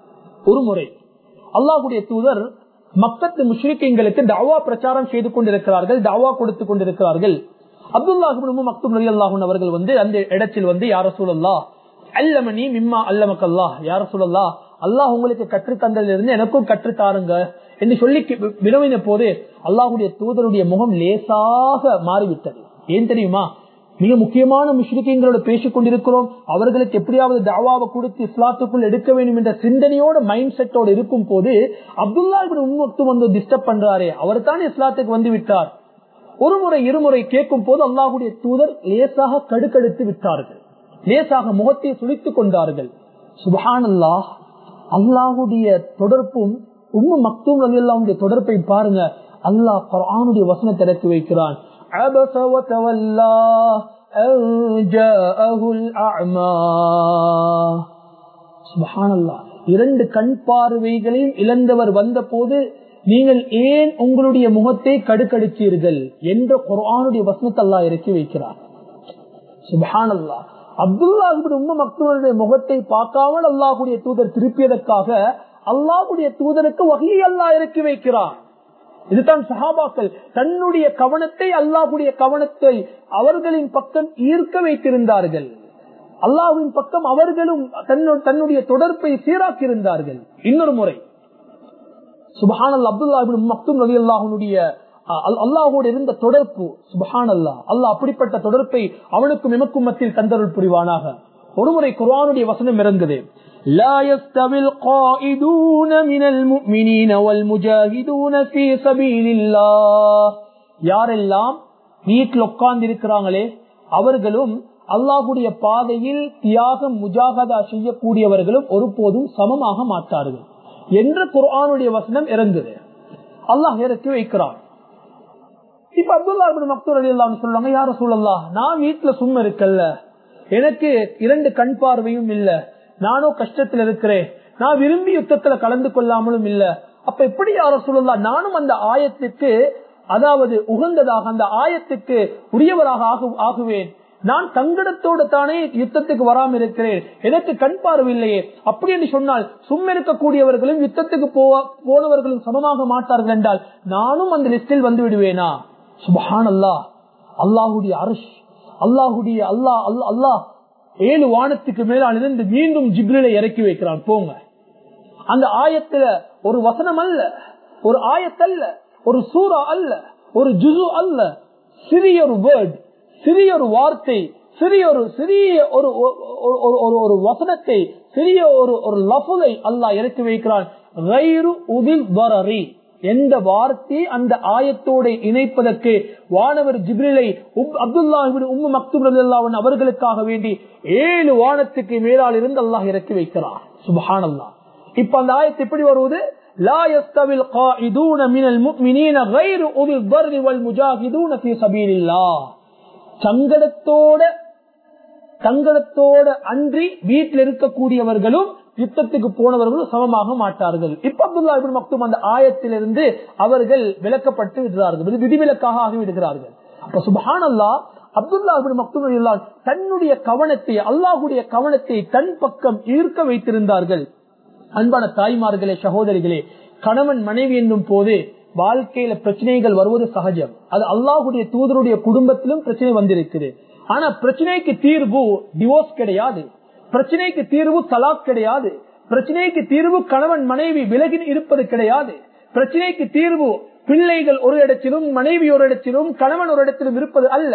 ஒரு முறை அல்லாஹுடைய தூதர் மக்கத்து முஷ்ரிக்கங்களுக்கு தாவா பிரச்சாரம் செய்து கொண்டிருக்கிறார்கள் தாவா கொடுத்து கொண்டிருக்கிறார்கள் அப்துல்லாஹிபும் மக்தும் நபி அல்லாஹூன் அவர்கள் வந்து அந்த இடத்தில் வந்து யார சூழல்லா அல்லமணி மிம்மா அல்லமக்கல்லா யார சூழல்லா அல்லாஹ் உங்களுக்கு கற்று தந்ததிலிருந்து எனக்கும் கற்று தாருங்க என்று சொல்லி வினவின போது அல்லாஹுடைய தூதருடைய முகம் லேசாக மாறிவிட்டது ஏன் தெரியுமா மிக முக்கியமான முஸ்லிக்கங்களோட பேசிக் கொண்டிருக்கிறோம் அவர்களுக்கு எப்படியாவது தாவாவை கொடுத்து இஸ்லாத்துக்குள் எடுக்க வேண்டும் என்ற சிந்தனையோட மைண்ட் செட்டோட இருக்கும் போது அப்துல்லா உண்மத்து வந்து டிஸ்டர்ப் பண்றாரே அவர் தான் இஸ்லாத்துக்கு வந்து விட்டார் ஒரு முறை இருமுறை கேட்கும் போது அல்லாஹுடைய தூதர் லேசாக கடுக்கடுத்து விட்டார்கள் லேசாக முகத்தை சுழித்துக் கொண்டார்கள் சுபஹான் அல்லாஹ் அல்லாஹுடைய தொடர்பும் உம்ம மக்தூம் அல்லாவுடைய தொடர்பை பாருங்க அல்லாஹ் குரானுடைய வசனத்தை இறக்கி வைக்கிறான் عبس وتولى أن جاءه الأعمى سبحان الله இரண்டு கண் பார்வைகளையும் இழந்தவர் வந்த போது நீங்கள் ஏன் உங்களுடைய முகத்தை கடுக்கடிச்சீர்கள் என்ற குரானுடைய வசனத்தை அல்லா இறக்கி வைக்கிறார் சுபஹான் அல்லா அப்துல்லா உம்ம மக்களுடைய முகத்தை பார்க்காமல் அல்லாஹுடைய தூதர் திருப்பியதற்காக அல்லாஹுடைய தூதருக்கு வகையை அல்லா இறக்கி வைக்கிறார் இதுதான் சஹாபாக்கள் தன்னுடைய கவனத்தை அல்லாஹுடைய கவனத்தை அவர்களின் பக்கம் ஈர்க்க வைத்திருந்தார்கள் அல்லாஹுவின் பக்கம் அவர்களும் தன்னுடைய தொடர்பை சீராக்கி இருந்தார்கள் இன்னொரு முறை சுபஹானல் அப்துல்லா மக்தும் நபி அல்லாஹனுடைய அல்லாஹோடு இருந்த தொடர்பு சுபஹான் அல்லா அல்லாஹ் அப்படிப்பட்ட தொடர்பை அவனுக்கும் எமக்கும் மத்தியில் தந்தருள் புரிவானாக ஒருமுறை குர்ஆனுடைய வசனம் இறங்குது لا يستوي القائدون من المؤمنين والمجاهدون في سبيل الله யாரெல்லாம் வீட்டில் உட்கார்ந்து இருக்கிறாங்களே அவர்களும் அல்லாஹுடைய பாதையில் தியாகம் முஜாகதா செய்யக்கூடியவர்களும் ஒருபோதும் சமமாக மாட்டார்கள் என்ற குர்ஆனுடைய வசனம் இறங்குது அல்லாஹ் இறக்கி வைக்கிறான் இப்ப அப்துல்லா மக்தூர் அலி அல்லான்னு சொல்லுவாங்க யாரும் சொல்லலாம் நான் வீட்டுல சும்மா இருக்கல்ல எனக்கு இரண்டு கண் பார்வையும் இல்ல நானும் கஷ்டத்துல இருக்கிறேன் நான் விரும்பி யுத்தத்துல கலந்து கொள்ளாமலும் இல்ல அப்ப எப்படி யார சொல்லலாம் நானும் அந்த ஆயத்துக்கு அதாவது உகந்ததாக அந்த ஆயத்துக்கு உரியவராக ஆகுவேன் நான் தங்கடத்தோடு தானே யுத்தத்துக்கு வராம இருக்கிறேன் எனக்கு கண் பார்வை இல்லையே அப்படி என்று சொன்னால் சும்மா இருக்கக்கூடியவர்களும் யுத்தத்துக்கு போனவர்களும் சமமாக மாட்டார்கள் என்றால் நானும் அந்த லிஸ்டில் வந்து விடுவேனா சுபஹான் அல்லா அல்லாஹுடைய அரசு அல்லாஹுடைய அல்லா அல்லா அல்லாஹ் ஏழு வானத்துக்கு மேலால் இருந்து மீண்டும் ஜிப்ரிலை இறக்கி வைக்கிறான் போங்க அந்த ஆயத்துல ஒரு வசனம் அல்ல ஒரு ஆயத்தல்ல ஒரு சூறா அல்ல ஒரு ஜுசு அல்ல சிறிய ஒரு வேர்ட் சிறிய ஒரு வார்த்தை சிறிய ஒரு சிறிய ஒரு ஒரு ஒரு வசனத்தை சிறிய ஒரு ஒரு லஃபுலை அல்லாஹ் இறக்கி வைக்கிறான் எந்த வார்த்தை அந்த ஆயத்தோட இணைப்பதற்கு வானவர் ஜிப்ரிலை அப்துல்லாஹிபின் உம்மு மக்தூப் அல்லாவன் அவர்களுக்காக வேண்டி ஏழு வானத்துக்கு மேலால் இருந்து அல்லாஹ் இறக்கி வைக்கிறார் சுபஹான் அல்லாஹ் இப்ப அந்த ஆயத்து எப்படி வருவது لا يستوي القائدون من المؤمنين غير أولي الضر والمجاهدون في سبيل الله சங்கடத்தோட சங்கடத்தோட அன்றி வீட்டில் இருக்கக்கூடியவர்களும் யுத்தத்துக்கு போனவர்களும் சமமாக மாட்டார்கள் இப்ப அப்துல்லா இபின் மக்தும் அந்த ஆயத்திலிருந்து அவர்கள் விளக்கப்பட்டு விடுகிறார்கள் விதிவிலக்காக ஆகிவிடுகிறார்கள் அப்ப சுபஹான் அல்லா அப்துல்லா இபின் மக்தும் தன்னுடைய கவனத்தை அல்லாஹுடைய கவனத்தை தன் பக்கம் ஈர்க்க வைத்திருந்தார்கள் அன்பான தாய்மார்களே சகோதரிகளே கணவன் மனைவி என்னும் போது வாழ்க்கையில பிரச்சனைகள் வருவது சகஜம் அது அல்லாஹுடைய தூதருடைய குடும்பத்திலும் பிரச்சனை வந்திருக்குது ஆனா பிரச்சனைக்கு தீர்வு டிவோர்ஸ் கிடையாது பிரச்சனைக்கு தீர்வு தலாக் கிடையாது பிரச்சனைக்கு தீர்வு கணவன் மனைவி விலகி இருப்பது கிடையாது பிரச்சனைக்கு தீர்வு பிள்ளைகள் ஒரு இடத்திலும் மனைவி ஒரு இடத்திலும் கணவன் ஒரு இடத்திலும் இருப்பது அல்ல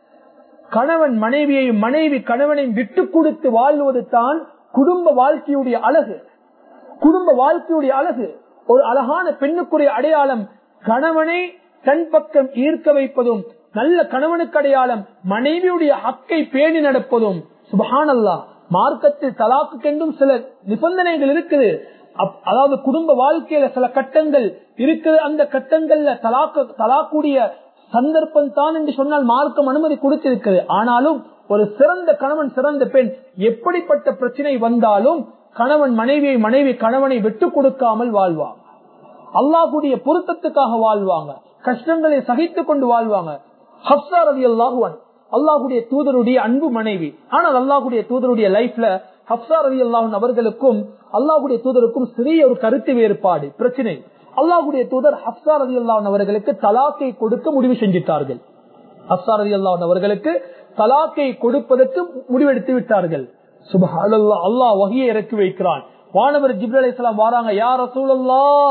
கணவன் மனைவியையும் மனைவி கணவனையும் விட்டு கொடுத்து வாழ்வது தான் குடும்ப வாழ்க்கையுடைய அழகு குடும்ப வாழ்க்கையுடைய அழகு ஒரு அழகான பெண்ணுக்குரிய அடையாளம் கணவனை தன் பக்கம் ஈர்க்க வைப்பதும் நல்ல கணவனுக்கு அடையாளம் மனைவியுடைய ஹக்கை பேணி நடப்பதும் சுபஹானல்லா மார்க்கத்தில் தலாக்குக்கென்றும் சில நிபந்தனைகள் இருக்குது அதாவது குடும்ப வாழ்க்கையில சில கட்டங்கள் இருக்குது அந்த கட்டங்கள்ல தலாக்கு தலாக்கூடிய சந்தர்ப்பம் தான் என்று சொன்னால் மார்க்கம் அனுமதி கொடுத்திருக்கிறது ஆனாலும் ஒரு சிறந்த கணவன் சிறந்த பெண் எப்படிப்பட்ட பிரச்சனை வந்தாலும் கணவன் மனைவியை மனைவி கணவனை விட்டு கொடுக்காமல் வாழ்வாங்க அல்லாஹுடைய பொருத்தத்துக்காக வாழ்வாங்க கஷ்டங்களை சகித்துக் கொண்டு வாழ்வாங்க ஹப்சா ரவி அல்லாஹுவன் அல்லாஹுடைய தூதருடைய அன்பு மனைவி ஆனால் அல்லாஹுடைய தூதருடைய லைஃப்ல ஹப்சா ரவி அல்லாஹன் அவர்களுக்கும் அல்லாஹுடைய தூதருக்கும் சிறிய ஒரு கருத்து வேறுபாடு பிரச்சனை அல்லாஹுடைய தூதர் ஹப்சா ரவி அல்லாஹன் அவர்களுக்கு தலாக்கை கொடுக்க முடிவு செஞ்சிட்டார்கள் ஹப்சா ரவி அல்லாஹன் அவர்களுக்கு தலாக்கை கொடுப்பதற்கு முடிவெடுத்து விட்டார்கள் சுபஹானல்லா அல்லாஹ் வகையை இறக்கி வைக்கிறான் வானவர் ஜிப்ரல் இஸ்லாம் வாராங்க யார் ரசூலல்லா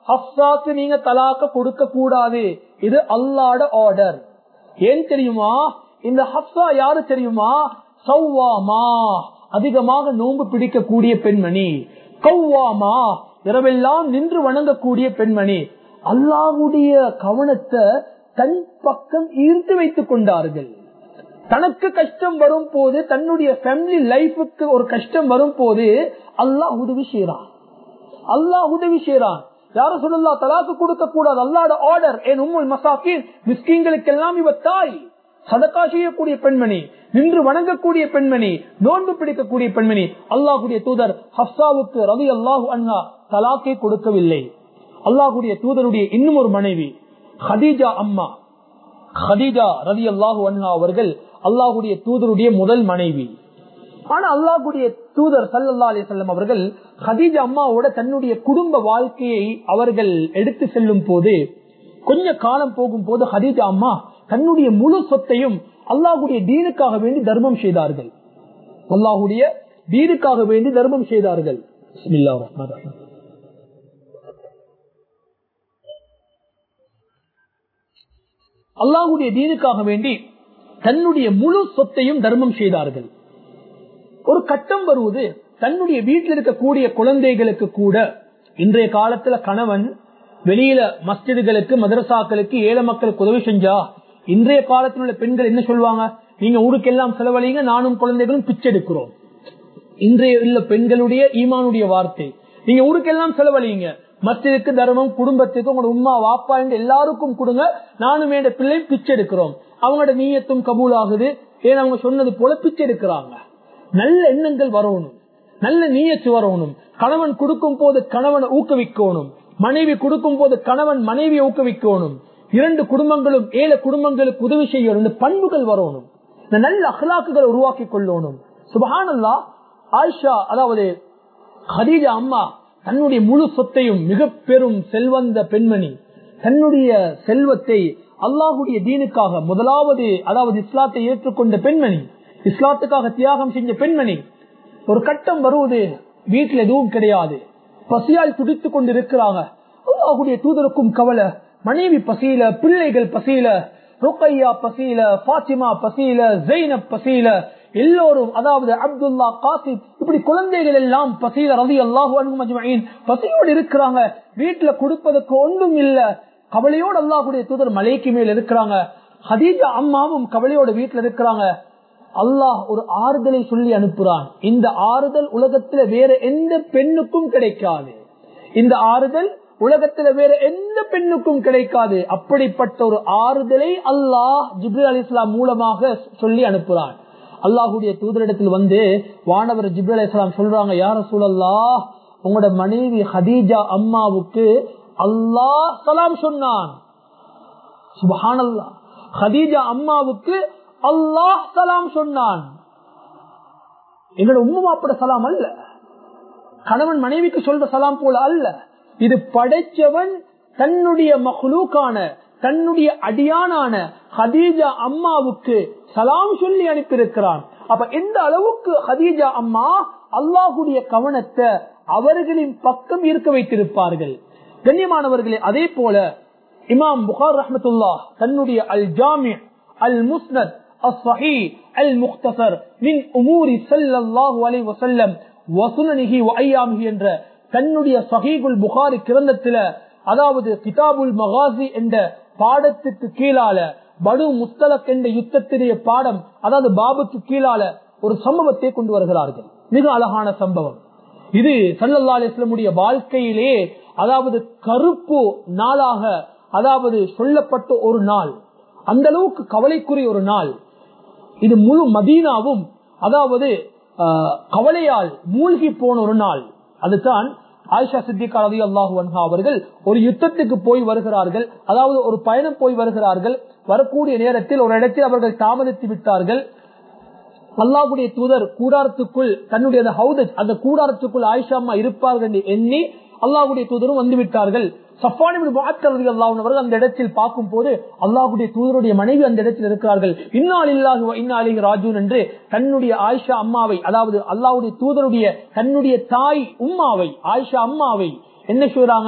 ஹப்சாக்கு நீங்க தலாக்க கொடுக்க கூடாது இது அல்லாட ஆர்டர் ஏன் தெரியுமா இந்த ஹப்சா யாரு தெரியுமா சௌவாமா அதிகமாக நோன்பு பிடிக்கக்கூடிய பெண்மணி கௌவாமா இரவெல்லாம் நின்று வணங்கக்கூடிய பெண்மணி அல்லாஹுடைய கவனத்தை தன் பக்கம் ஈர்த்து வைத்துக் கொண்டார்கள் தனக்கு கஷ்டம் வரும் போது தன்னுடைய ஃபேமிலி லைஃபுக்கு ஒரு கஷ்டம் வரும் போது அல்லாஹ் உதவி செய்யறான் அல்லாஹ் உதவி செய்யறான் யாரும் சொல்லலாம் தலாக்கு கொடுக்க கூடாது அல்லாட ஆர்டர் என் உம்முல் மசாக்கின் மிஸ்கின்களுக்கெல்லாம் இவ தாய் சதக்கா செய்யக்கூடிய பெண்மணி நின்று வணங்கக்கூடிய பெண்மணி நோன்பு பிடிக்கக்கூடிய பெண்மணி அல்லாஹுடைய தூதர் ஹப்சாவுக்கு ரவி அல்லாஹு அண்ணா தலாக்கை கொடுக்கவில்லை அல்லாஹுடைய தூதருடைய இன்னும் ஒரு மனைவி ஹதீஜா அம்மா ஹதீஜா ரவி அல்லாஹு அண்ணா அவர்கள் அல்லாஹுடைய தூதருடைய முதல் மனைவி ஆனா அல்லாஹுடைய தூதர் சல்லா அலிசல்லம் அவர்கள் ஹதீஜா அம்மாவோட தன்னுடைய குடும்ப வாழ்க்கையை அவர்கள் எடுத்து செல்லும் போது கொஞ்ச காலம் போகும் போது ஹதீஜா அம்மா தன்னுடைய முழு சொத்தையும் அல்லாஹுடைய தீனுக்காக வேண்டி தர்மம் செய்தார்கள் அல்லாஹுடைய தீனுக்காக வேண்டி தர்மம் செய்தார்கள் அல்லாஹுடைய தீனுக்காக வேண்டி தன்னுடைய முழு சொத்தையும் தர்மம் செய்தார்கள் ஒரு கட்டம் வருவது தன்னுடைய வீட்டில் இருக்கக்கூடிய குழந்தைகளுக்கு கூட இன்றைய காலத்துல கணவன் வெளியில மஸ்ஜிதுகளுக்கு மதரசாக்களுக்கு ஏழை மக்களுக்கு உதவி செஞ்சா இன்றைய காலத்தில் உள்ள பெண்கள் என்ன சொல்லுவாங்க நீங்க ஊருக்கெல்லாம் செலவழிங்க நானும் குழந்தைகளும் பிச்செடுக்கிறோம் இன்றைய உள்ள பெண்களுடைய ஈமானுடைய வார்த்தை நீங்க ஊருக்கெல்லாம் செலவழிங்க மஸ்ஜிதுக்கு தர்மம் குடும்பத்துக்கு உங்களோட உமா வாப்பா என்று எல்லாருக்கும் கொடுங்க நானும் என் பிள்ளை பிச்சை எடுக்கிறோம் அவங்களோட நீயத்தும் கபூல் ஆகுது ஏன் அவங்க சொன்னது போல பிச்சை எடுக்கிறாங்க நல்ல எண்ணங்கள் வரணும் நல்ல நீயத்து வரணும் கணவன் கொடுக்கும் போது கணவனை ஊக்குவிக்கணும் மனைவி கொடுக்கும் போது கணவன் மனைவியை ஊக்குவிக்கணும் இரண்டு குடும்பங்களும் ஏழு குடும்பங்களுக்கு உதவி செய்யணும் இந்த பண்புகள் வரணும் இந்த நல்ல அகலாக்குகளை உருவாக்கி கொள்ளணும் சுபஹானல்லா ஆயிஷா அதாவது ஹதீஜா அம்மா தன்னுடைய முழு சொத்தையும் மிக பெரும் செல்வந்த பெண்மணி தன்னுடைய செல்வத்தை அல்லாஹுடைய தீனுக்காக முதலாவது அதாவது இஸ்லாத்தை ஏற்றுக்கொண்ட பெண்மணி இஸ்லாத்துக்காக தியாகம் செஞ்ச பெண்மணி ஒரு கட்டம் வருவது வீட்டில் எதுவும் கிடையாது பசியால் துடித்துக் கொண்டு இருக்கிறாங்க அல்லாஹுடைய தூதருக்கும் கவலை மனைவி பசியில பிள்ளைகள் பசியில ருக்கையா பசியில பாத்திமா பசியில ஜெயினப் பசியில எல்லோரும் அதாவது அப்துல்லா காசிம் இப்படி குழந்தைகள் எல்லாம் பசியில ரவி அல்லாஹு பசியோடு இருக்கிறாங்க வீட்டுல கொடுப்பதற்கு ஒன்றும் இல்ல கவலையோடு அல்லாஹுடைய தூதர் மலைக்கு மேல் இருக்கிறாங்க ஹதீஜா அம்மாவும் கவலையோட வீட்டுல இருக்கிறாங்க அல்லாஹ் ஒரு ஆறுதலை சொல்லி அனுப்புறான் இந்த ஆறுதல் உலகத்துல வேற எந்த பெண்ணுக்கும் கிடைக்காது இந்த ஆறுதல் உலகத்துல வேற எந்த பெண்ணுக்கும் கிடைக்காது அப்படிப்பட்ட ஒரு ஆறுதலை அல்லாஹ் ஜிப்ரி அலி இஸ்லாம் மூலமாக சொல்லி அனுப்புறான் அல்லாஹுடைய தூதரிடத்தில் வந்து வானவர் ஜிப்ரி அலி இஸ்லாம் சொல்றாங்க யார சூழல்லா உங்களோட மனைவி ஹதீஜா அம்மாவுக்கு அல்லாஹ் சலாம் சொன்னான் சுபஹானல்லா ஹதீஜா அம்மாவுக்கு அல்லாஹ் சலாம் சொன்னான் எங்களோட உம்மா மாப்பிட சலாம் அல்ல கணவன் மனைவிக்கு சொல்ற சலாம் போல அல்ல இது படைச்சவன் தன்னுடைய மஹ்லூக்கான தன்னுடைய அடியானான ஹதீஜா அம்மாவுக்கு சலாம் சொல்லி அனுப்பியிருக்கிறான் அப்ப எந்த அளவுக்கு ஹதீஜா அம்மா அல்லாஹுடைய கவனத்தை அவர்களின் பக்கம் இருக்க வைத்திருப்பார்கள் கண்ணியமானவர்களே அதே போல இமாம் புகார் ரஹமத்துல்லா தன்னுடைய அல் ஜாமி அல் முஸ்னத் الصحيح المختصر من امور صلى الله عليه وسلم وسننه وايامه என்ற தன்னுடைய சஹீகுல் புகாரி கிரந்தத்தில அதாவது கிதாபுல் மகாசி என்ற பாடத்துக்கு கீழால படு முஸ்தலக் என்ற யுத்தத்தினுடைய பாடம் அதாவது பாபுக்கு கீழால ஒரு சம்பவத்தை கொண்டு வருகிறார்கள் மிக அழகான சம்பவம் இது சல்லல்லா அலிஸ்லமுடைய வாழ்க்கையிலே அதாவது கருப்பு நாளாக அதாவது சொல்லப்பட்ட ஒரு நாள் அந்த அளவுக்கு கவலைக்குரிய ஒரு நாள் இது முழு மதீனாவும் அதாவது கவலையால் மூழ்கி போன ஒரு நாள் அதுதான் ஆயிஷா சித்திகா ரவி அல்லாஹு அன்ஹா அவர்கள் ஒரு யுத்தத்துக்கு போய் வருகிறார்கள் அதாவது ஒரு பயணம் போய் வருகிறார்கள் வரக்கூடிய நேரத்தில் ஒரு இடத்தில் அவர்கள் தாமதித்து விட்டார்கள் அல்லாஹுடைய தூதர் கூடாரத்துக்குள் தன்னுடைய அந்த ஹவுதஜ் அந்த கூடாரத்துக்குள் ஆயிஷா அம்மா இருப்பார்கள் என்று எண்ணி அல்லாஹுடைய தூதரும் வந்து விட்டார்கள் அவர்கள் அந்த இடத்தில் பார்க்கும் போது அல்லாஹுடைய தூதருடைய மனைவி அந்த இடத்தில் இருக்கிறார்கள் இன்னால் இல்லாஹு இன்னாலி ராஜூன் என்று தன்னுடைய ஆயிஷா அம்மாவை அதாவது அல்லாஹுடைய தூதருடைய தன்னுடைய தாய் உம்மாவை ஆயிஷா அம்மாவை என்ன செய்யறாங்க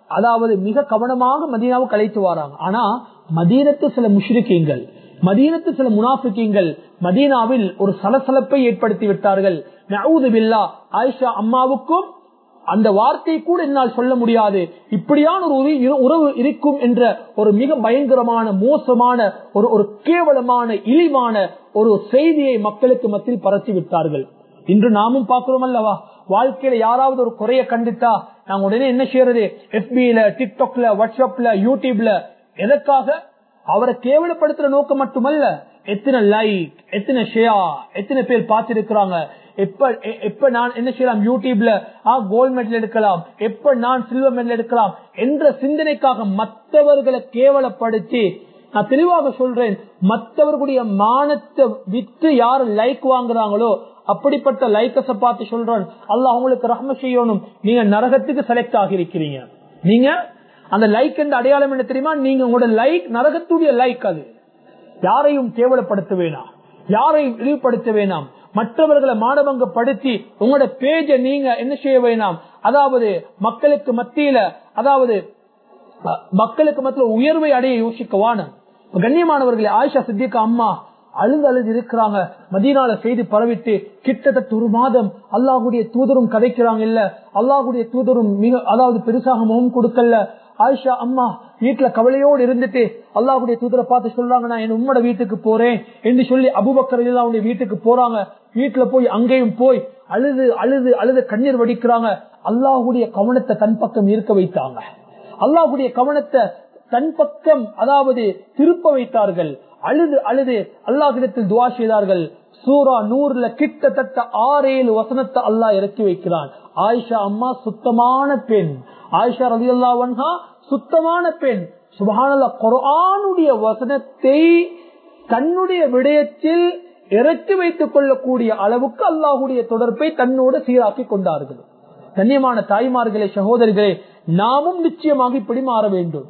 அதாவது மிக கவனமாக மதீனாவுக்கு அழைத்து வராங்க ஆனா மதீனத்து சில முஷ்ரிக்கீங்கள் மதீனத்து சில முனாஃபிக்கீங்கள் மதீனாவில் ஒரு சலசலப்பை ஏற்படுத்தி விட்டார்கள் நவுது பில்லா ஆயிஷா அம்மாவுக்கும் அந்த வார்த்தை கூட என்னால் சொல்ல முடியாது இப்படியான ஒரு உறவு- இரு- உறவு இருக்கும் என்ற ஒரு மிக பயங்கரமான மோசமான ஒரு ஒரு கேவலமான இழிவான ஒரு செய்தியை மக்களுக்கு மத்தியில் பரத்தி விட்டார்கள் இன்று நாமும் பார்க்கிறோம் அல்லவா வாழ்க்கையில யாராவது ஒரு குறைய கண்டுட்டா நாங்க உடனே என்ன செய்யறது எஃபில டிக்டாக்ல வாட்ஸ்அப்ல யூடியூப்ல எதற்காக அவரை கேவலப்படுத்துற நோக்கம் மட்டுமல்ல எத்தனை லைக் எத்தனை ஷேயா எத்தனை பேர் பார்த்திருக்கிறாங்க எப்ப எ- எப்ப நான் என்ன செய்யலாம் யூடியூப்ல கோல்ட் மெடல் எடுக்கலாம் எப்ப நான் சில்வர் மெடல் எடுக்கலாம் என்ற சிந்தனைக்காக மற்றவர்களை கேவலப்படுத்தி நான் தெளிவாக சொல்றேன் மற்றவர்களுடைய மானத்தை வித்து யார் லைக் வாங்குறாங்களோ அப்படிப்பட்ட லைக்கஸ பார்த்து சொல்றேன் அல்லாஹ் அவங்களுக்கு ரஹ்ம செய்யணும் நீங்க நரகத்துக்கு செலக்ட் ஆகியிருக்கிறீங்க நீங்க அந்த லைக் என்ற அடையாளம் என்ன தெரியுமா நீங்க உங்களோட லைக் நரகத்துடைய லைக் அது யாரையும் கேவலப்படுத்த வேணாம் யாரையும் இழிவுபடுத்த வேணாம் மற்றவர்களை மானபங்கப்படுத்தி உங்களோட பேஜ நீங்க என்ன செய்ய வேணாம் அதாவது மக்களுக்கு மத்தியில அதாவது அஹ், மக்களுக்கு மத்தியில் உயர்வை அடைய யோசிக்கவான கண்ணியமானவர்களே ஆயிஷா சித்திகா அம்மா அழுது அழுது இருக்கிறாங்க மதீனால செய்தி பரவிட்டு கிட்டத்தட்ட ஒரு மாதம் அல்லாஹுடைய தூதரும் கதைக்கிறாங்க இல்ல அல்லாஹுடைய தூதரும் மிக அதாவது பெருசாக முகம் கொடுக்கல ஆயிஷா அம்மா வீட்டுல கவலையோடு இருந்துட்டு அல்லாஹுடைய தூதரை பார்த்து சொல்றாங்க நான் என் உம்மோட வீட்டுக்கு போறேன் என்று சொல்லி அபுபக்கர் அவனுடைய வீட்டுக்கு போறாங்க வீட்டுல போய் அங்கேயும் போய் அழுது அழுது அழுது கண்ணீர் வடிக்கிறாங்க அல்லாஹுடைய கவனத்தை தன் பக்கம் இருக்க வைத்தாங்க அல்லாஹுடைய கவனத்தை தன் பக்கம் அதாவது திருப்ப வைத்தார்கள் அழுது அழுது அல்லாஹிடத்தில் துவா செய்தார்கள் சூரா நூறுல கிட்டத்தட்ட ஆறு ஏழு வசனத்தை அல்லாஹ் இறக்கி வைக்கிறான் ஆயிஷா அம்மா சுத்தமான பெண் ஆயிஷா ரவி அல்லா சுத்தமான பெண் சுபஹானல்லா குர்ஆனுடைய வசனத்தை தன்னுடைய விடயத்தில் இறக்கி வைத்துக் கொள்ளக்கூடிய அளவுக்கு அல்லாஹுடைய தொடர்பை தன்னோடு சீராக்கி கொண்டார்கள் கண்ணியமான தாய்மார்களே சகோதரிகளே நாமும் நிச்சயமாக இப்படி மாற வேண்டும்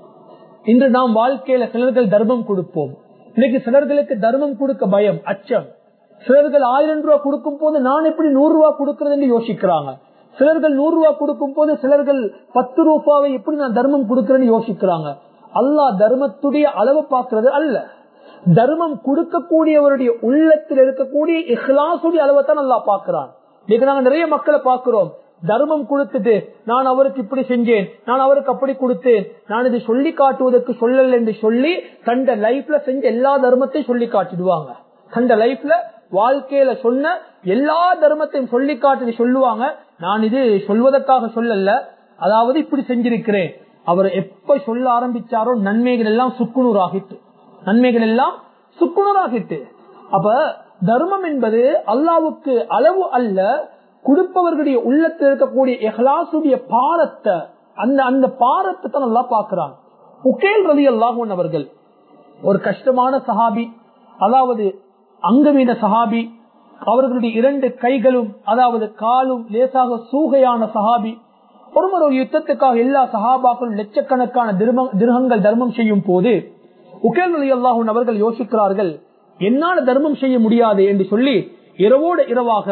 இன்று நாம் வாழ்க்கையில சிலர்கள் தர்மம் கொடுப்போம் இன்னைக்கு சிலர்களுக்கு தர்மம் கொடுக்க பயம் அச்சம் சிலர்கள் ஆயிரம் ரூபாய் கொடுக்கும் போது நான் எப்படி நூறு ரூபாய் கொடுக்கறது என்று யோசிக்கிறாங்க சிலர்கள் நூறு ரூபாய் கொடுக்கும் போது சிலர்கள் பத்து ரூபாவை எப்படி நான் தர்மம் கொடுக்கிறேன்னு யோசிக்கிறாங்க அல்லாஹ் தர்மத்துடைய அளவு பார்க்கிறது அல்ல தர்மம் கொடுக்கக்கூடியவருடைய உள்ளத்தில் இருக்கக்கூடிய இஹ்லாசுடைய அளவை தான் நல்லா பாக்குறான் இன்னைக்கு நாங்க நிறைய மக்களை பார்க்கிறோம் தர்மம் கொடுத்துட்டு நான் அவருக்கு இப்படி செஞ்சேன் நான் அவருக்கு அப்படி கொடுத்தேன் நான் இது சொல்லி காட்டுவதற்கு சொல்லல என்று சொல்லி தண்ட லைஃப்ல செஞ்ச எல்லா தர்மத்தையும் சொல்லி காட்டிடுவாங்க தண்ட லைஃப்ல வாழ்க்கையில சொன்ன எல்லா தர்மத்தையும் சொல்லி காட்டி சொல்லுவாங்க நான் இது சொல்வதற்காக சொல்லல அதாவது இப்படி செஞ்சிருக்கிறேன் அவர் எப்ப சொல்ல ஆரம்பிச்சாரோ நன்மைகள் எல்லாம் சுக்குநூறு ஆகிட்டு நன்மைகள் எல்லாம் சுக்குநூறு ஆகிட்டு அப்ப தர்மம் என்பது அல்லாவுக்கு அளவு அல்ல கொடுப்பவர்களுடைய உள்ளத்தில் இருக்கக்கூடிய எஹ்லாசுடைய பாரத்தை அந்த அந்த பாரத்தை தான் நல்லா பாக்குறான் உகேல் ரதி அல்லாஹன் அவர்கள் ஒரு கஷ்டமான சஹாபி அதாவது அங்கவீன சஹாபி அவர்களுடைய இரண்டு கைகளும் அதாவது காலும் லேசாக சூகையான சஹாபி ஒருமுறை ஒரு யுத்தத்துக்காக எல்லா சஹாபாக்களும் லட்சக்கணக்கான திரும- திருகங்கள் தர்மம் செய்யும் போது உகேல் அலி அல்லாஹூன் அவர்கள் யோசிக்கிறார்கள் என்னால தர்மம் செய்ய முடியாது என்று சொல்லி இரவோடு இரவாக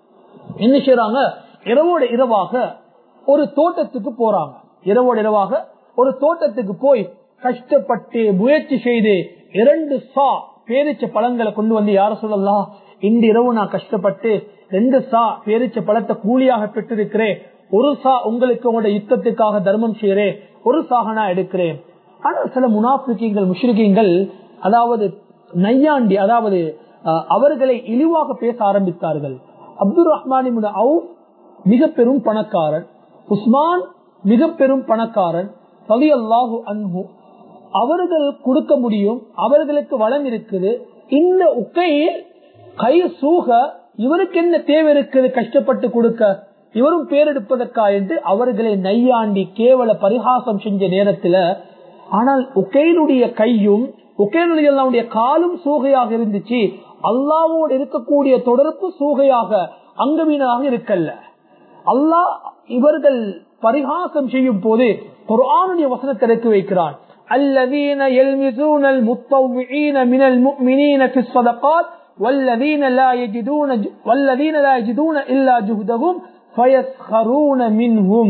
என்ன செய்யறாங்க இரவோடு இரவாக ஒரு தோட்டத்துக்கு போறாங்க இரவோடு இரவாக ஒரு தோட்டத்துக்கு போய் கஷ்டப்பட்டு முயற்சி செய்து இரண்டு சா பேரிச்ச பழங்களை கொண்டு வந்து யார சொல்லலாம் இந்த இரவு நான் கஷ்டப்பட்டு ரெண்டு சா பேரிச்ச பழத்தை கூலியாக பெற்றிருக்கிறேன் ஒரு சா உங்களுக்கு உங்களோட யுத்தத்துக்காக தர்மம் செய்யறேன் ஒரு சாக நான் எடுக்கிறேன் ஆனா சில முனாஃபிக்கீங்கள் முஷ்ரிக்கீங்கள் அதாவது நையாண்டி அதாவது அஹ், அவர்களை இழிவாக பேச ஆரம்பித்தார்கள் அப்துல் ரஹ்மான் மிக பெரும் பணக்காரன் உஸ்மான் மிக பெரும் பணக்காரன் ரலி அல்லாஹு அன்ஹு அவர்கள் கொடுக்க முடியும் அவர்களுக்கு வளம் இருக்குது இந்த உக்கையில் கை சூக இவருக்கு என்ன தேவை இருக்குது கஷ்டப்பட்டு கொடுக்க இவரும் பேரெடுப்பதற்கா என்று அவர்களை நையாண்டி கேவல பரிகாசம் செஞ்ச நேரத்துல ஆனால் உக்கையினுடைய கையும் உக்கையினுடைய காலும் சூகையாக இருந்துச்சு அல்லாவோடு இருக்கக்கூடிய தொடர்பு சூகையாக அங்கவீனாக இருக்கல்ல அல்லாஹ் இவர்கள் பரிகாசம் செய்யும் போது குர்ஆனுடைய வசனத்தை எடுத்து வைக்கிறான் الذين يلمزون المطوعين من المؤمنين في الصدقات والذين لا يجدون والذين لا يجدون الا جهدهم فيسخرون منهم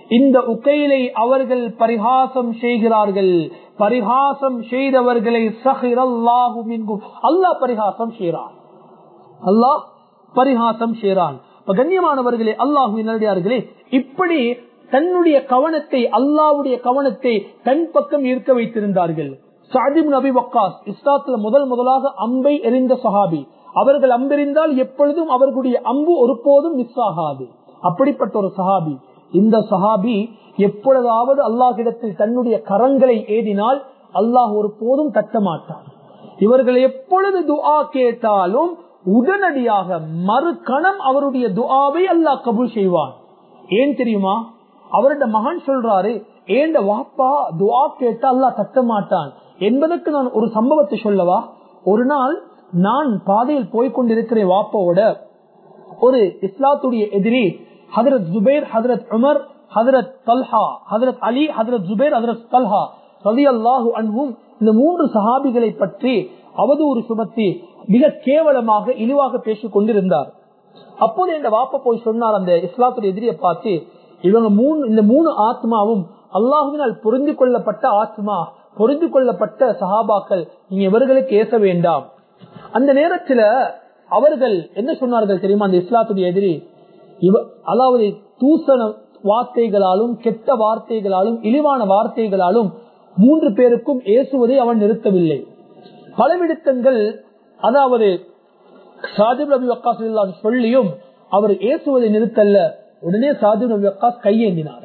இந்த உக்கைலை அவர்கள் பரிகாசம் செய்கிறார்கள் பரிகாசம் செய்தவர்களை சஹிரல்லாஹு மின்கும் அல்லாஹ் பரிகாசம் செய்கிறான் அல்லாஹ் பரிகாசம் செய்கிறான் இப்ப கண்ணியமானவர்களே அல்லாஹு நல்லடியார்களே இப்படி தன்னுடைய கவனத்தை அல்லாவுடைய கவனத்தை தன் பக்கம் ஈர்க்க வைத்திருந்தார்கள் சாதிப் நபி வக்காஸ் இஸ்லாத்துல முதல் முதலாக அம்பை எறிந்த சஹாபி அவர்கள் அம்பெறிந்தால் எப்பொழுதும் அவர்களுடைய அம்பு ஒருபோதும் மிஸ் ஆகாது அப்படிப்பட்ட ஒரு சஹாபி இந்த சஹாபி எப்பொழுதாவது அல்லாஹிடத்தில் தன்னுடைய கரங்களை ஏதினால் அல்லாஹ் ஒரு போதும் தட்ட மாட்டான் இவர்கள் எப்பொழுது துஆ கேட்டாலும் உடனடியாக மறுகணம் அவருடைய துஆவை அல்லாஹ் கபூல் செய்வான் ஏன் தெரியுமா அவருடைய மகன் சொல்றாரு ஏண்ட வாப்பா துஆ கேட்டா அல்லாஹ் தட்ட மாட்டான் என்பதற்கு நான் ஒரு சம்பவத்தை சொல்லவா ஒரு நாள் நான் பாதையில் போய்கொண்டிருக்கிறேன் வாப்பாவோட ஒரு இஸ்லாத்துடைய எதிரி ஹதரத் ஜுபேர் ஹதரத் உமர் ஹதரத் தல்ஹா ஹதரத் அலி ஹதரத் ஜுபேர் ஹதரத் தல்ஹா ரவி அல்லாஹு அன்பும் இந்த மூன்று சஹாபிகளை பற்றி அவதூறு சுமத்தி மிக கேவலமாக இழிவாக பேசிக் கொண்டிருந்தார் அப்போது எங்க வாப்ப போய் சொன்னார் அந்த இஸ்லாத்துடைய எதிரியை பார்த்து இவங்க மூணு இந்த மூணு ஆத்மாவும் அல்லாஹுவினால் பொருந்தி கொள்ளப்பட்ட ஆத்மா பொருந்தி கொள்ளப்பட்ட சஹாபாக்கள் நீங்க இவர்களுக்கு ஏச வேண்டாம் அந்த நேரத்துல அவர்கள் என்ன சொன்னார்கள் தெரியுமா அந்த இஸ்லாத்துடைய எதிரி இவ அதாவது தூசண வார்த்தைகளாலும் கெட்ட வார்த்தைகளாலும் இழிவான வார்த்தைகளாலும் மூன்று பேருக்கும் ஏசுவதை அவன் நிறுத்தவில்லை பலவிடுத்தங்கள் அதாவது சாதிப் நபி வக்காஸ் சொல்லியும் அவர் ஏசுவதை நிறுத்தல்ல உடனே சாதிப் நபி வக்காஸ் கையேந்தினார்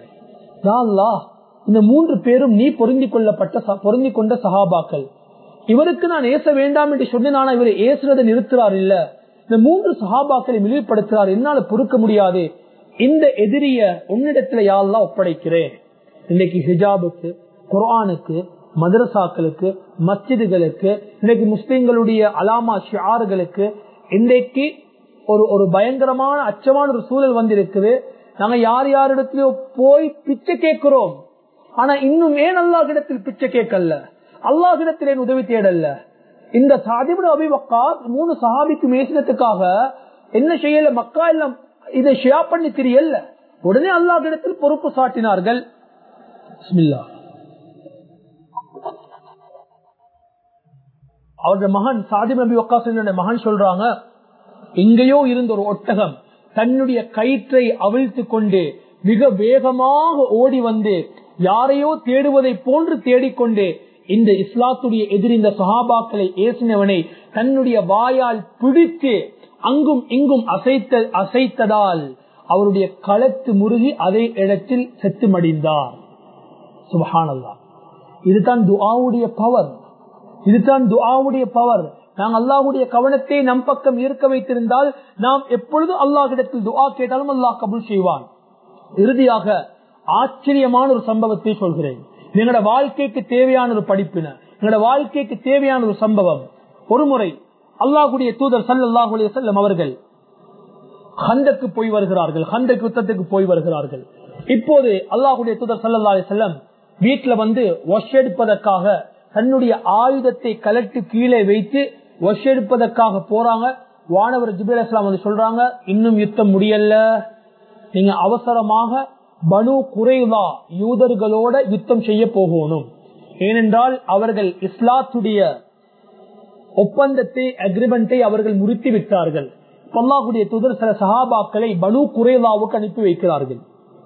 இந்த மூன்று பேரும் நீ பொருந்தி கொள்ளப்பட்ட பொருந்தி கொண்ட சகாபாக்கள் இவருக்கு நான் ஏச வேண்டாம் என்று சொன்னா இவர் ஏசுறதை நிறுத்துறார் இல்ல இந்த மூன்று சகாபாக்களை இழிவுபடுத்துறார் என்னால பொறுக்க முடியாது இந்த எதிரிய உன்னிடத்துல யாரெல்லாம் ஒப்படைக்கிறேன் இன்னைக்கு ஹிஜாபுக்கு குரானுக்கு மதரசாக்களுக்கு மஸ்ஜிதுகளுக்கு இன்னைக்கு முஸ்லிம்களுடைய அலாமா ஷியார்களுக்கு இன்றைக்கு ஒரு ஒரு பயங்கரமான அச்சமான ஒரு சூழல் வந்திருக்குது நாங்க யார் யாரிடத்திலயோ போய் பிச்சை கேட்கிறோம் ஆனா இன்னும் ஏன் அல்லாஹிடத்தில் பிச்சை கேட்கல அல்லாஹிடத்தில் ஏன் உதவி தேடல்ல இந்த சாதிபுட அபிவக்கா மூணு சஹாபிக்கு மேசினத்துக்காக என்ன செய்யல மக்கா எல்லாம் இதை ஷியா பண்ணி தெரியல உடனே அல்லாஹிடத்தில் பொறுப்பு சாட்டினார்கள் அவருடைய மகன் சாதிப் நபி வக்காசனுடைய மகன் சொல்றாங்க எங்கேயோ இருந்த ஒரு ஒட்டகம் தன்னுடைய கயிற்றை அவிழ்த்து கொண்டு மிக வேகமாக ஓடி வந்து யாரையோ தேடுவதை போன்று தேடிக்கொண்டு இந்த இஸ்லாத்துடைய எதிரி இந்த சஹாபாக்களை ஏசினவனை தன்னுடைய வாயால் பிடித்து அங்கும் இங்கும் அசைத்த அசைத்ததால் அவருடைய களத்து முருகி அதே இடத்தில் செத்து மடிந்தார் சுபஹானல்லா இதுதான் துஆவுடைய பவர் இதுதான் துஆவுடைய பவர் நாம் அல்லாஹுடைய கவனத்தை நம் பக்கம் ஈர்க்க வைத்திருந்தால் நாம் எப்பொழுதும் அல்லாஹிடத்தில் துஆ கேட்டாலும் அல்லாஹ் கபுல் செய்வான் இறுதியாக ஆச்சரியமான ஒரு சம்பவத்தை சொல்கிறேன் எங்களோட வாழ்க்கைக்கு தேவையான ஒரு படிப்பின எங்களோட வாழ்க்கைக்கு தேவையான ஒரு சம்பவம் ஒரு முறை அல்லாஹுடைய தூதர் சல்லாஹுடைய செல்லம் அவர்கள் ஹந்தக்கு போய் வருகிறார்கள் ஹந்தக் யுத்தத்துக்கு போய் வருகிறார்கள் இப்போது அல்லாஹுடைய தூதர் சல்லா செல்லம் வீட்டுல வந்து ஒஷ் எடுப்பதற்காக தன்னுடைய ஆயுதத்தை கலட்டு கீழே வைத்து ஒஷ் எடுப்பதற்காக போறாங்க வானவர் ஜிபேல் இஸ்லாம் வந்து சொல்றாங்க இன்னும் யுத்தம் முடியல நீங்க அவசரமாக பனு குறைவா யூதர்களோட யுத்தம் செய்ய போகணும் ஏனென்றால் அவர்கள் இஸ்லாத்துடைய ஒப்பந்தத்தை அக்ரிமெண்டை அவர்கள் முறித்து விட்டார்கள் அல்லாஹுடைய துதர் சில சஹாபாக்களை பனு குறைலாவுக்கு அனுப்பி வைக்கிறார்கள்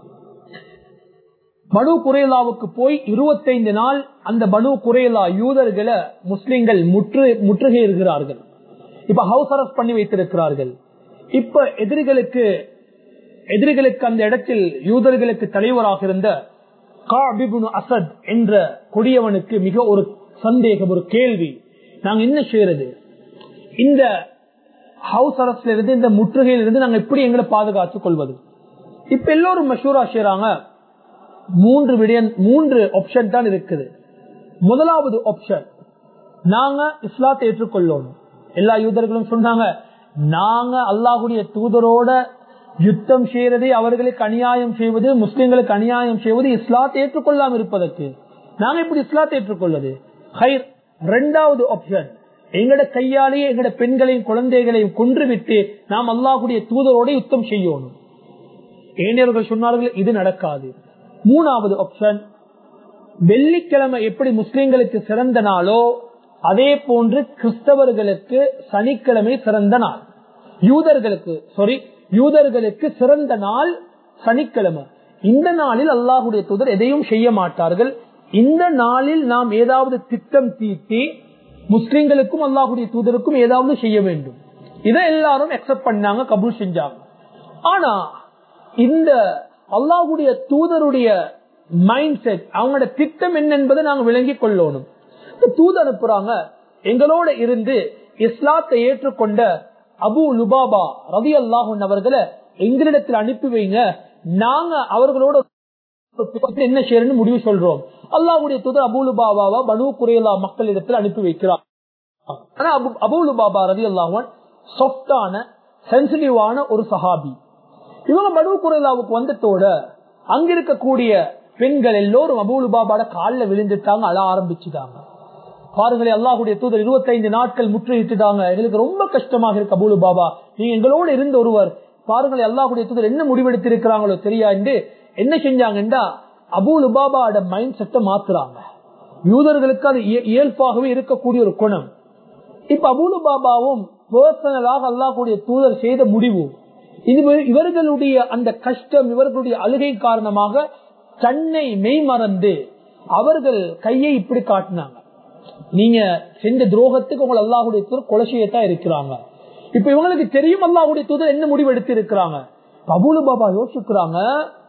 பனு குரேலாவுக்கு போய் இருபத்தைந்து நாள் அந்த பனு குரேலா யூதர்களை முஸ்லிம்கள் முற்று முற்றுகையிடுகிறார்கள் இப்ப ஹவுஸ் அரெஸ்ட் பண்ணி வைத்திருக்கிறார்கள் இப்ப எதிரிகளுக்கு எதிரிகளுக்கு அந்த இடத்தில் யூதர்களுக்கு தலைவராக இருந்த காபிபுனு அசத் என்ற கொடியவனுக்கு மிக ஒரு சந்தேகம் ஒரு கேள்வி நாங்க என்ன செய்யறது இந்த ஹவுஸ் அரஸ்ட்ல இருந்து இந்த முற்றுகையில இருந்து நாங்க எப்படி எங்களை பாதுகாத்துக் கொள்வது இப்ப எல்லோரும் மஷூரா செய்யறாங்க மூன்று விடயன் மூன்று ஆப்ஷன் தான் இருக்குது முதலாவது ஆப்ஷன் நாங்க இஸ்லாத்தை ஏற்றுக்கொள்ளணும் எல்லா யூதர்களும் சொன்னாங்க நாங்க அல்லாஹுடைய தூதரோட யுத்தம் செய்யறதை அவர்களுக்கு அநியாயம் செய்வது முஸ்லிம்களுக்கு அநியாயம் செய்வது இஸ்லாத்தை ஏற்றுக்கொள்ளாம இருப்பதற்கு நாங்க இப்படி இஸ்லாத்தை ஏற்றுக்கொள்வது ஹைர் இரண்டாவது ஆப்ஷன் எங்கட கையாலேயே எங்கட பெண்களையும் குழந்தைகளையும் கொன்றுவிட்டு நாம் அல்லாஹுடைய தூதரோட யுத்தம் செய்யணும் ஏனியர்கள் சொன்னார்கள் இது நடக்காது மூணாவது ஆப்ஷன் வெள்ளிக்கிழமை எப்படி முஸ்லிம்களுக்கு சிறந்த நாளோ அதே போன்று கிறிஸ்தவர்களுக்கு சனிக்கிழமை சிறந்த நாள் யூதர்களுக்கு சாரி யூதர்களுக்கு சிறந்த நாள் சனிக்கிழமை இந்த நாளில் அல்லாஹுடைய தூதர் எதையும் செய்ய மாட்டார்கள் இந்த நாளில் நாம் ஏதாவது திட்டம் தீட்டி முஸ்லிம்களுக்கும் அல்லாஹுடைய தூதருக்கும் ஏதாவது செய்ய வேண்டும் இதை எல்லாரும் அக்செப்ட் பண்ணாங்க கபூல் செஞ்சாங்க ஆனா இந்த அல்லாஹுடைய தூதருடைய மைண்ட் செட் அவங்களோட திட்டம் என்ன என்பதை நாங்க விளங்கி கொள்ளணும் தூது அனுப்புறாங்க எங்களோட இருந்து இஸ்லாத்தை ஏற்றுக்கொண்ட அபு லுபாபா ரவி அல்லாஹன் அவர்களை எங்களிடத்தில் அனுப்பி வைங்க நாங்க அவர்களோட என்ன செய்யறன்னு முடிவு சொல்றோம் அல்லாஹுடைய தூதர் அபுலு பாபாவா பனு குறையலா மக்களிடத்தில் அனுப்பி வைக்கிறார் ஆனா அபுலு பாபா ரவி அல்லாஹன் சொஃப்டான சென்சிட்டிவான ஒரு சஹாபி இவங்க பனு குறையலாவுக்கு வந்ததோட அங்க இருக்கக்கூடிய பெண்கள் எல்லோரும் அபூலு பாபாட காலில் விழுந்துட்டாங்க அழ ஆரம்பிச்சுட்டாங்க பாருங்களே அல்லாஹுடைய தூதர் இருபத்தைந்து நாட்கள் முற்றுகிட்டுட்டாங்க எங்களுக்கு ரொம்ப கஷ்டமாக இருக்கு அபூலு பாபா நீங்க எங்களோட இருந்த ஒருவர் பாருங்களே அல்லாஹுடைய தூதர் என்ன முடிவெடுத்திருக்கிறாங்களோ தெரியா என்று என்ன செஞ்சாங்கன்றா அபூலு பாபாவோட மைண்ட் செட்டை மாத்துறாங்க யூதர்களுக்கு அது இயல்பாகவே இருக்கக்கூடிய ஒரு குணம் இப்ப அபூலு பாபாவும் பர்சனலாக அல்லாஹுடைய தூதர் செய்த முடிவு இது இவர்களுடைய அந்த கஷ்டம் இவர்களுடைய அழுகை காரணமாக தன்னை மெய்மறந்து அவர்கள் கையை இப்படி காட்டினாங்க நீங்க செஞ்ச துரோகத்துக்கு உங்களை அல்லாஹுடைய தூதர் கொலசையத்தான் இருக்கிறாங்க இப்ப இவங்களுக்கு தெரியும் அல்லாஹுடைய தூதர் என்ன முடிவு எடுத்து இருக்கிறாங்க அபூலு பாபா யோசிக்கிறாங்க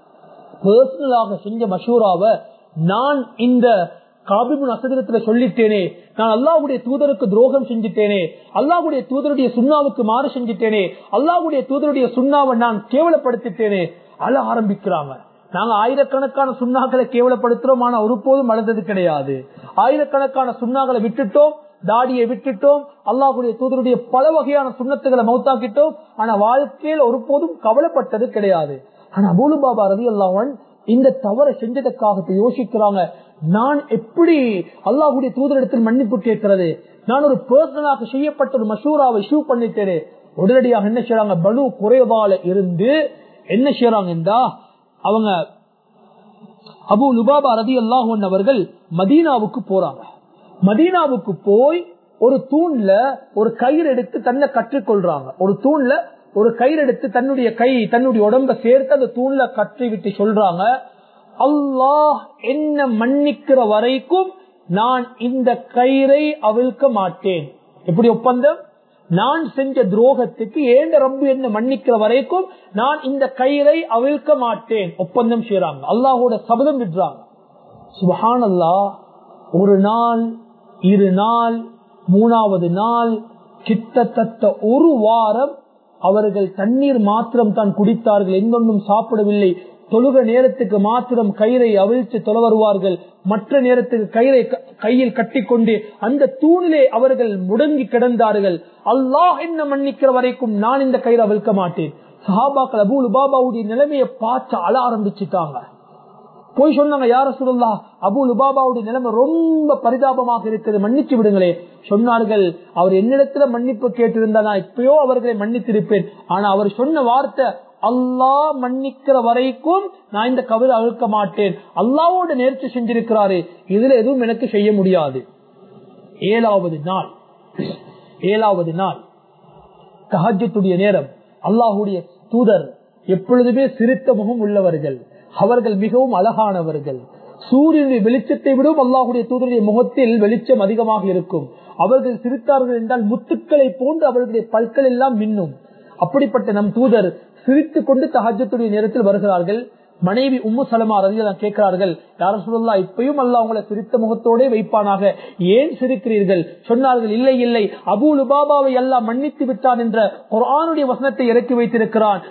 பர்சனலாக செஞ்ச மஷூராவை நான் இந்த காபிபுன் அசதிரத்துல சொல்லிட்டேனே நான் அல்லாஹுடைய தூதருக்கு துரோகம் செஞ்சுட்டேனே அல்லாஹுடைய தூதருடைய சுண்ணாவுக்கு மாறு செஞ்சுட்டேனே அல்லாஹுடைய தூதருடைய சுண்ணாவை நான் கேவலப்படுத்திட்டேனே அழ ஆரம்பிக்கிறாங்க நாங்க ஆயிரக்கணக்கான சுண்ணாக்களை கேவலப்படுத்துறோம் ஆனா ஒருபோதும் வளர்ந்தது கிடையாது ஆயிரக்கணக்கான சுண்ணாக்களை விட்டுட்டோம் தாடியை விட்டுட்டோம் அல்லாஹுடைய தூதருடைய பல வகையான சுண்ணத்துகளை மௌத்தாக்கிட்டோம் ஆனா வாழ்க்கையில் ஒருபோதும் கவலைப்பட்டது கிடையாது ஆனா அபூலு பாபா ரவி அல்லாவன் இந்த தவறை செஞ்சதுக்காக யோசிக்கிறாங்க நான் எப்படி அல்லாஹுடைய தூதரிடத்தில் மன்னிப்பு கேட்கிறது நான் ஒரு பர்சனலாக செய்யப்பட்ட ஒரு மஷூராவை இஷ்யூ பண்ணிட்டேனே உடனடியாக என்ன செய்யறாங்க பனு குறைவால இருந்து என்ன செய்யறாங்கன்றா அவங்க அபு லுபாபா ரதி அல்லாஹன் அவர்கள் மதீனாவுக்கு போறாங்க மதீனாவுக்கு போய் ஒரு தூண்ல ஒரு கயிறு எடுத்து தன்னை கற்றுக்கொள்றாங்க ஒரு தூண்ல ஒரு கயிறு எடுத்து தன்னுடைய கை தன்னுடைய உடம்ப சேர்த்து அந்த தூண்ல கற்றி விட்டு சொல்றாங்க அல்லாஹ் என்ன மன்னிக்கிற வரைக்கும் நான் இந்த கயிறை அவிழ்க்க மாட்டேன் எப்படி ஒப்பந்தம் நான் செஞ்ச துரோகத்துக்கு ஏண்ட ரப்பு என்ன மன்னிக்கிற வரைக்கும் நான் இந்த கயிறை அவிழ்க்க மாட்டேன் ஒப்பந்தம் செய்யறாங்க அல்லாஹோட சபதம் விடுறாங்க சுபஹான் அல்லா ஒரு நாள் இரு நாள் மூணாவது நாள் கிட்டத்தட்ட ஒரு வாரம் அவர்கள் தண்ணீர் மாத்திரம் தான் குடித்தார்கள் எங்கொன்றும் சாப்பிடவில்லை தொழுக நேரத்துக்கு மாத்திரம் கயிறை அவிழ்த்து தொலை வருவார்கள் மற்ற நேரத்துக்கு கயிறை கையில் கட்டிக்கொண்டு அந்த தூணிலே அவர்கள் முடங்கி கிடந்தார்கள் அல்லாஹ் என்ன மன்னிக்கிற வரைக்கும் நான் இந்த கயிறை அவிழ்க்க மாட்டேன் சஹாபாக்கள் அபூல் பாபாவுடைய நிலைமையை பார்த்து அழ ஆரம்பிச்சுட்டாங்க போய் சொன்னாங்க யார சொல்லா அபு லுபாபாவுடைய நிலைமை ரொம்ப பரிதாபமாக இருக்குது மன்னிச்சு விடுங்களே சொன்னார்கள் அவர் என்னிடத்துல மன்னிப்பு கேட்டிருந்தா நான் இப்பயோ அவர்களை மன்னித்திருப்பேன் ஆனா அவர் சொன்ன வார்த்தை அல்லாஹ் மன்னிக்கிற வரைக்கும் நான் இந்த கவிதை அழுக்க மாட்டேன் அல்லாவோட நேர்ச்சி செஞ்சிருக்கிறாரு இதுல எதுவும் எனக்கு செய்ய முடியாது ஏழாவது நாள் ஏழாவது நாள் தஹஜத்துடைய நேரம் அல்லாஹுடைய தூதர் எப்பொழுதுமே சிரித்த முகம் உள்ளவர்கள் அவர்கள் மிகவும் அழகானவர்கள் சூரியனுடைய வெளிச்சத்தை விடவும் அல்லாஹுடைய தூதருடைய முகத்தில் வெளிச்சம் அதிகமாக இருக்கும் அவர்கள் சிரித்தார்கள் என்றால் முத்துக்களை போன்று அவர்களுடைய பற்கள் எல்லாம் மின்னும் அப்படிப்பட்ட நம் தூதர் சிரித்துக் கொண்டு தஹஜத்துடைய நேரத்தில் வருகிறார்கள் மனைவி உம்மு சலமா ரதியெல்லாம் கேட்கிறார்கள் யார சொல்லா இப்பயும் அல்ல உங்களை சிரித்த முகத்தோட வைப்பானாக ஏன் சிரிக்கிறீர்கள் சொன்னார்கள் இல்லை இல்லை அபூலு பாபாவை எல்லாம் மன்னித்து விட்டான் என்ற குரானுடைய வசனத்தை இறக்கி வைத்திருக்கிறான்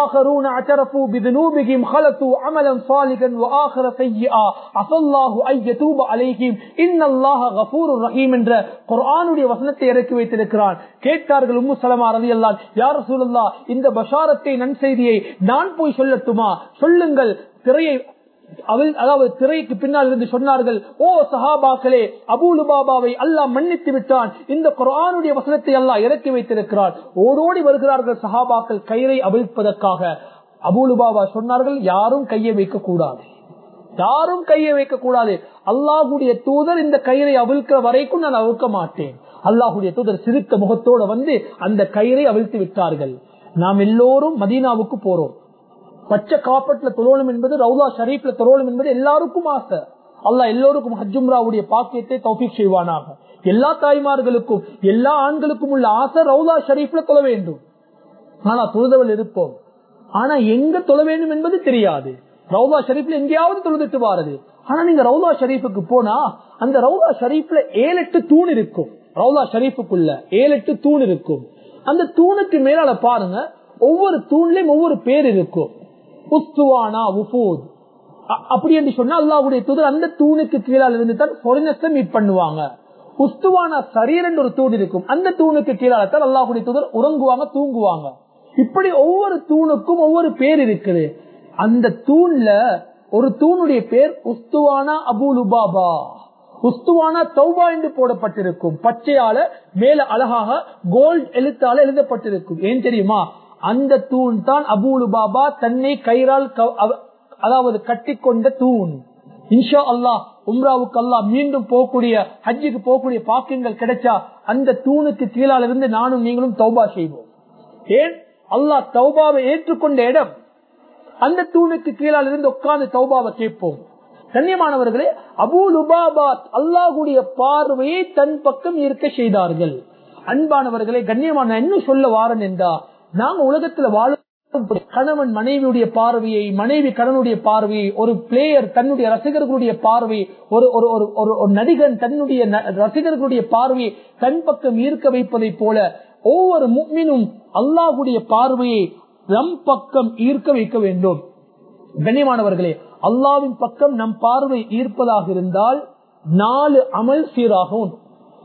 என்ற குரானுடைய வசனத்தை இறக்கி வைத்திருக்கிறான் கேட்டார்கள் உம்மு சலமா ரதி அல்லான் யார சூழல்லா இந்த பஷாரத்தை நன்செய்தியை நான் போய் சொல்லட்டுமா சொல்லுங்கள் திரையை அதாவது திரைக்கு பின்னால் இருந்து சொன்னார்கள் ஓ சஹாபாக்களே அபூலு பாபாவை அல்லாஹ் மன்னித்து விட்டான் இந்த குரானுடைய வசனத்தை அல்லாஹ் இறக்கி வைத்திருக்கிறார் ஓடோடி வருகிறார்கள் சஹாபாக்கள் கயிறை அவிழ்ப்பதற்காக அபூலு பாபா சொன்னார்கள் யாரும் கையை வைக்க கூடாது யாரும் கையை வைக்க கூடாது அல்லாஹுடைய தூதர் இந்த கயிறை அவிழ்க்கிற வரைக்கும் நான் அவிழ்க்க மாட்டேன் அல்லாஹுடைய தூதர் சிரித்த முகத்தோட வந்து அந்த கயிறை அவிழ்த்து விட்டார்கள் நாம் எல்லோரும் மதீனாவுக்கு போறோம் பச்சை காப்பட்ல தொழணும் என்பது ரவுலா ஷரீப்ல தொழணும் என்பது எல்லாருக்கும் ஆசை அல்லாஹ் எல்லோருக்கும் ஹஜ்ஜும்ராவுடைய பாக்கியத்தை தௌஃபீக் செய்வானாக எல்லா தாய்மார்களுக்கும் எல்லா ஆண்களுக்கும் உள்ள ஆசை ரவுலா ஷரீப்ல தொழ வேண்டும் ஆனா தொழுதவள் இருப்போம் ஆனா எங்க தொழ வேண்டும் என்பது தெரியாது ரவுலா ஷரீப்ல எங்கேயாவது தொழுதுட்டு வாரது ஆனா நீங்க ரவுலா ஷரீஃபுக்கு போனா அந்த ரவுலா ஷரீஃப்ல ஏழு எட்டு தூண் இருக்கும் ரவுலா ஷரீஃபுக்குள்ள ஏழு எட்டு தூண் இருக்கும் அந்த தூணுக்கு மேலால பாருங்க ஒவ்வொரு தூண்லயும் ஒவ்வொரு பேர் இருக்கும் உஸ்துவானா உஃபூத் அ- அப்படி என்று சொன்னா அல்லாஹ்வுடைய தூதர் அந்த தூணுக்கு கீழால இருந்து தான் foreigners-அ மீட் பண்ணுவாங்க உஸ்துவானா சரீர் என்று ஒரு தூண் இருக்கும் அந்த தூணுக்கு கீழால தான் அல்லாஹ்வுடைய தூதர் உறங்குவாங்க தூங்குவாங்க இப்படி ஒவ்வொரு தூணுக்கும் ஒவ்வொரு பேர் இருக்குது அந்த தூண்ல ஒரு தூணுடைய பேர் உஸ்துவானா அபு லுபாபா உஸ்துவானா தௌபா என்று போடப்பட்டிருக்கும் பச்சையால மேல அழகாக கோல்ட் எழுத்தால எழுதப்பட்டிருக்கும் ஏன் தெரியுமா அந்த தூண் தான் அபூலு பாபா தன்னை கயிறால் க- அவ- அதாவது கட்டிக்கொண்ட தூண் இன்ஷா அல்லாஹ் உம்ராவுக்கு அல்லாஹ் மீண்டும் போகக்கூடிய ஹஜ்ஜுக்கு போகக்கூடிய பாக்கியங்கள் கிடைச்சா அந்த தூணுக்கு கீழால இருந்து நானும் நீங்களும் தௌபா செய்வோம் ஏன் அல்லாஹ் தௌபாவை ஏற்றுக்கொண்ட இடம் அந்த தூணுக்கு கீழால் இருந்து உட்கார்ந்து தௌபாவை கேட்போம் கண்ணியமானவர்களே அபூ லுபாபாத் அல்லாஹுடைய பார்வையை தன் பக்கம் இருக்க செய்தார்கள் அன்பானவர்களே கண்ணியமான என்ன சொல்ல வாரன் என்றா நாங்க உலகத்துல வாழும் கணவன் மனைவியுடைய பார்வையை மனைவி கணவனுடைய பார்வையை ஒரு பிளேயர் தன்னுடைய ரசிகர்களுடைய பார்வை ஒரு ஒரு ஒரு ஒரு ஒரு நடிகன் தன்னுடைய ந- ரசிகர்களுடைய பார்வையை தன் பக்கம் ஈர்க்க வைப்பதை போல ஒவ்வொரு முக்மினும் அல்லாஹுடைய பார்வையை நம் பக்கம் ஈர்க்க வைக்க வேண்டும் கண்ணியமானவர்களே அல்லாவின் பக்கம் நம் பார்வை ஈர்ப்பதாக இருந்தால் நாலு அமல் சீராகும்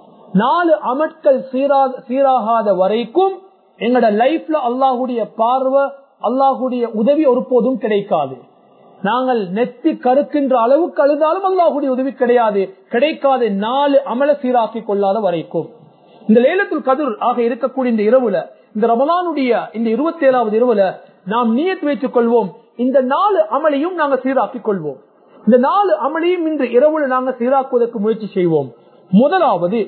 நாலு அமட்கள் சீரா சீராகாத வரைக்கும் எங்களோட லைஃப்ல அல்லாஹுடைய பார்வை அல்லாஹுடைய உதவி ஒருபோதும் கிடைக்காது நாங்கள் நெத்தி கருக்கின்ற அளவுக்கு அழுதாலும் அல்லாஹுடைய உதவி கிடையாது கிடைக்காத நாலு அமல சீராக்கி கொள்ளாத வரைக்கும் இந்த லேலத்துல் கதிர் ஆக இருக்கக்கூடிய இந்த இரவுல இந்த ரமலானுடைய இந்த இருபத்தி ஏழாவது இரவுல நாம் நியத் வைத்துக் கொள்வோம் இந்த நாலு அமலையும் நாங்கள் சீராக்கிக் கொள்வோம் இந்த நாலு அமலையும் இன்று இரவுல நாங்கள் சீராக்குவதற்கு முயற்சி செய்வோம் முதலாவது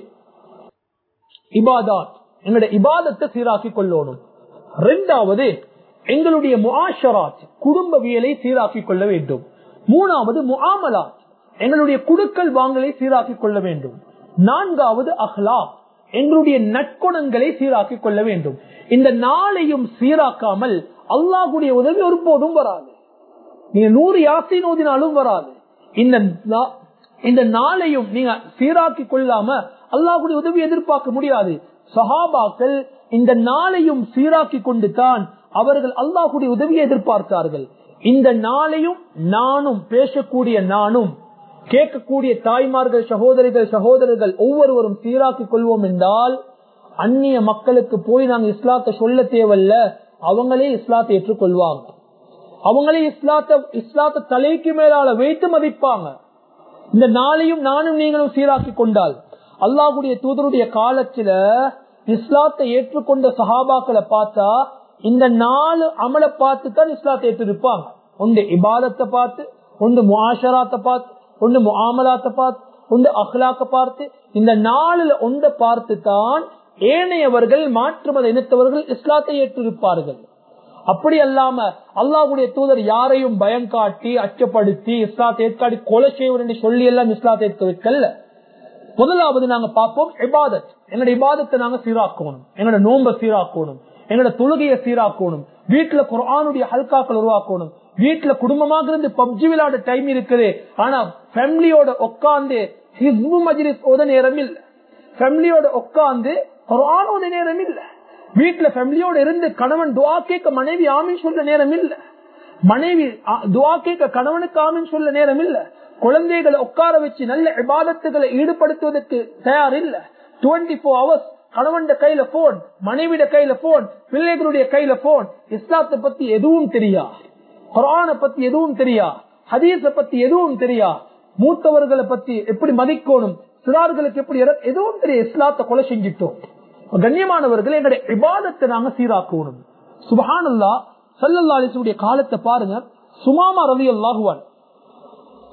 இபாதாத் எங்களுடைய இபாதத்தை சீராக்கிக் கொள்ளணும் இரண்டாவது எங்களுடைய முஆஷராத் குடும்பவியலை சீராக்கிக் கொள்ள வேண்டும் மூணாவது முஆமலாத் எங்களுடைய குடுக்கல் வாங்கலை சீராக்கிக் கொள்ள வேண்டும் நான்காவது அஹ்லா எங்களுடைய நற்குணங்களை சீராக்கிக் கொள்ள வேண்டும் இந்த நாளையும் சீராக்காமல் அல்லாஹுடைய உதவி ஒருபோதும் வராது நீங்க நூறு யாசை ஓதினாலும் வராது இந்த நா- இந்த நாளையும் நீங்க சீராக்கி கொள்ளாம அல்லாஹுடைய உதவி எதிர்பார்க்க முடியாது சஹாபாக்கள் இந்த நாளையும் சீராக்கி கொண்டு தான் அவர்கள் அல்லாஹுடைய உதவியை எதிர்பார்த்தார்கள் இந்த நாளையும் நானும் பேசக்கூடிய நானும் கேட்கக்கூடிய தாய்மார்கள் சகோதரிகள் சகோதரர்கள் ஒவ்வொருவரும் சீராக்கி கொள்வோம் என்றால் அந்நிய மக்களுக்கு போய் நாங்க இஸ்லாத்தை சொல்ல தேவையில்ல அவங்களே இஸ்லாத்தை ஏற்றுக்கொள்வாங்க அவங்களே இஸ்லாத்தை இஸ்லாத்தை தலைக்கு மேலால வைத்து மதிப்பாங்க இந்த நாளையும் நானும் நீங்களும் சீராக்கி கொண்டால் அல்லாஹுடைய தூதருடைய காலத்துல இஸ்லாத்தை ஏற்றுக்கொண்ட சஹாபாக்களை பார்த்தா இந்த நாலு அமலை பார்த்து தான் இஸ்லாத்தை ஏற்றிருப்பாங்க ஒன்று இபாதத்தை பார்த்து ஒன்று முஆஷராத்தை பார்த்து ஒன்று முஆமலாத்தை பார்த்து ஒன்று அஹ்லாக்க பார்த்து இந்த நாலுல ஒன்றை பார்த்து தான் ஏனையவர்கள் மாற்று மத இனத்தவர்கள் இஸ்லாத்தை ஏற்றிருப்பார்கள் அப்படி அல்லாம அல்லாஹ்வுடைய தூதர் யாரையும் பயம் காட்டி அச்சப்படுத்தி இஸ்லாத்தை ஏற்காடி கொலை செய்வர் என்று சொல்லி எல்லாம் இஸ்லாத்தை ஏற்க வைக்கல முதலாவது நாங்க பார்ப்போம் இபாதத் எங்களோட இபாதத்தை நாங்க சீராக்கணும் எங்களோட நோம்ப சீராக்கணும் எங்களோட தொழுகையை சீராக்கணும் வீட்டுல குர்ஆனுடைய ஹல்காக்கள் உருவாக்கணும் வீட்டுல குடும்பமாக இருந்து பப்ஜி விளையாட டைம் இருக்குது ஆனா ஃபேமிலியோட உட்காந்து ஹிஸ்பு மஜ்லிஸ் ஓத நேரம் இல்ல ஃபேமிலியோட உட்காந்து குர்ஆன் ஓத நேரம் இல்ல வீட்டுல ஃபேமிலியோட இருந்து கணவன் துவா கேட்க மனைவி ஆமின்னு சொல்ற நேரம் இல்ல மனைவி ஆ, துவா கேட்க கணவனுக்கு ஆமின்னு சொல்ல நேரம் இல்ல குழந்தைகளை உட்கார வச்சு நல்ல இபாதத்துகளை ஈடுபடுத்துவதற்கு தயார் இல்ல டுவெண்ட்டி ஃபோர் ஹவர்ஸ் கணவன் கையில போன் மனைவிட கையில போன் பிள்ளைகளுடைய கையில போன் இஸ்லாத்தை பத்தி எதுவும் தெரியா குரானை பத்தி எதுவும் தெரியா ஹதீஸ பத்தி எதுவும் தெரியா மூத்தவர்களை பத்தி எப்படி மதிக்கணும் சிறார்களுக்கு எப்படி இற- எதுவும் தெரியும் இஸ்லாத்தை கொலை செஞ்சிட்டோம் கண்ணியமானவர்கள் எங்களுடைய இபாதத்தை நாங்க சீராக்கணும் சுபஹானல்லா சல்லல்லா அலிசுடைய காலத்தை பாருங்க சுமாமா ரவி அல்லாஹுவான்